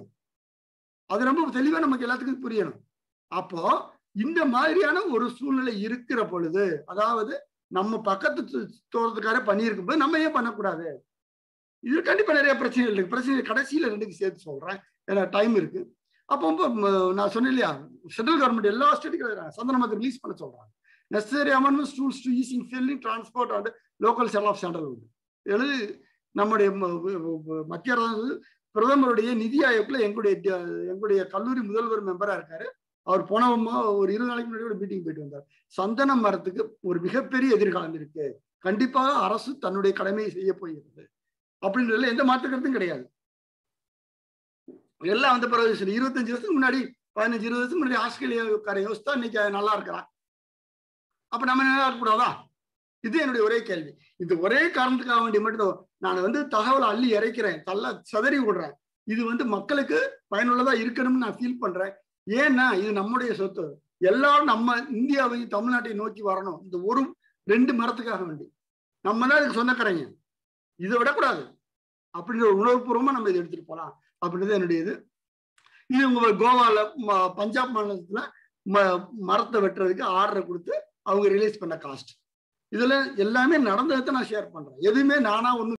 அது ரொம்ப தெளிவா நமக்கு எல்லாத்துக்கும் புரியணும் அப்போ இந்த மாதிரியான ஒரு சூழ்நிலை இருக்கிற பொழுது அதாவது நம்ம பக்கத்து தோட்டத்துக்காரே பண்ணியிருக்கும் போது நம்ம ஏன் பண்ணக்கூடாது இது கண்டிப்பா நிறைய பிரச்சனை இருக்கு பிரச்சனை கடைசியில ரெண்டுக்கு சேர்த்து சொல்றேன் ஏன்னா டைம் இருக்கு அப்போ நான் சொன்னேன் இல்லையா சென்ட்ரல் கவர்மெண்ட் எல்லா ஸ்டேட்டுக்கும் சந்தன மரத்தை ரிலீஸ் பண்ண சொல்றாங்க necessary amendments tools to easing filling transport and local cell of central உண்டு எழுது நம்முடைய மத்திய அரசு பிரதமருடைய நிதி ஆயோக்ல எங்களுடைய எங்களுடைய கல்லூரி முதல்வர் மெம்பரா இருக்காரு அவர் போன ஒரு இருபது நாளைக்கு முன்னாடி ஒரு மீட்டிங் போயிட்டு வந்தார் சந்தன மரத்துக்கு ஒரு மிகப்பெரிய எதிர்காலம் இருக்கு கண்டிப்பாக அரசு தன்னுடைய கடமையை செய்ய போகிறது அப்படின்றதுல எந்த மாற்று கருத்தும் கிடையாது எல்லாம் வந்த பிறகு இருபத்தஞ்சு வருஷத்துக்கு முன்னாடி பதினஞ்சு இருபது வருஷத்துக்கு முன்னாடி ஆஸ்திரேலியாக்கார யோசித்தா இன்னைக்கு நல்லா இருக்கிறான் அப்ப நம்ம நல்லா இருக்கக்கூடாதா இது என்னுடைய ஒரே கேள்வி இந்த ஒரே காரணத்துக்காக வேண்டி மட்டும் நான் வந்து தகவலை அள்ளி இறைக்கிறேன் தள்ள சதறி விடுறேன் இது வந்து மக்களுக்கு பயனுள்ளதா இருக்கணும்னு நான் ஃபீல் பண்றேன் ஏன்னா இது நம்முடைய சொத்து எல்லாரும் நம்ம இந்தியாவையும் தமிழ்நாட்டையும் நோக்கி வரணும் இந்த ஒரு ரெண்டு மரத்துக்காக வேண்டி நம்ம தான் இதுக்கு சொந்தக்காரங்க இதை விடக்கூடாது அப்படின்ற ஒரு உணர்வுபூர்வமா நம்ம இதை எடுத்துட்டு போகலாம் அப்படின்றது என்னுடைய இது இது உங்க கோவால பஞ்சாப் மாநிலத்துல மரத்தை வெட்டுறதுக்கு ஆர்டர் கொடுத்து அவங்க ரிலீஸ் பண்ண காஸ்ட் இதுல எல்லாமே நடந்ததை நான் ஷேர் பண்றேன் எதுவுமே நானா ஒன்றும்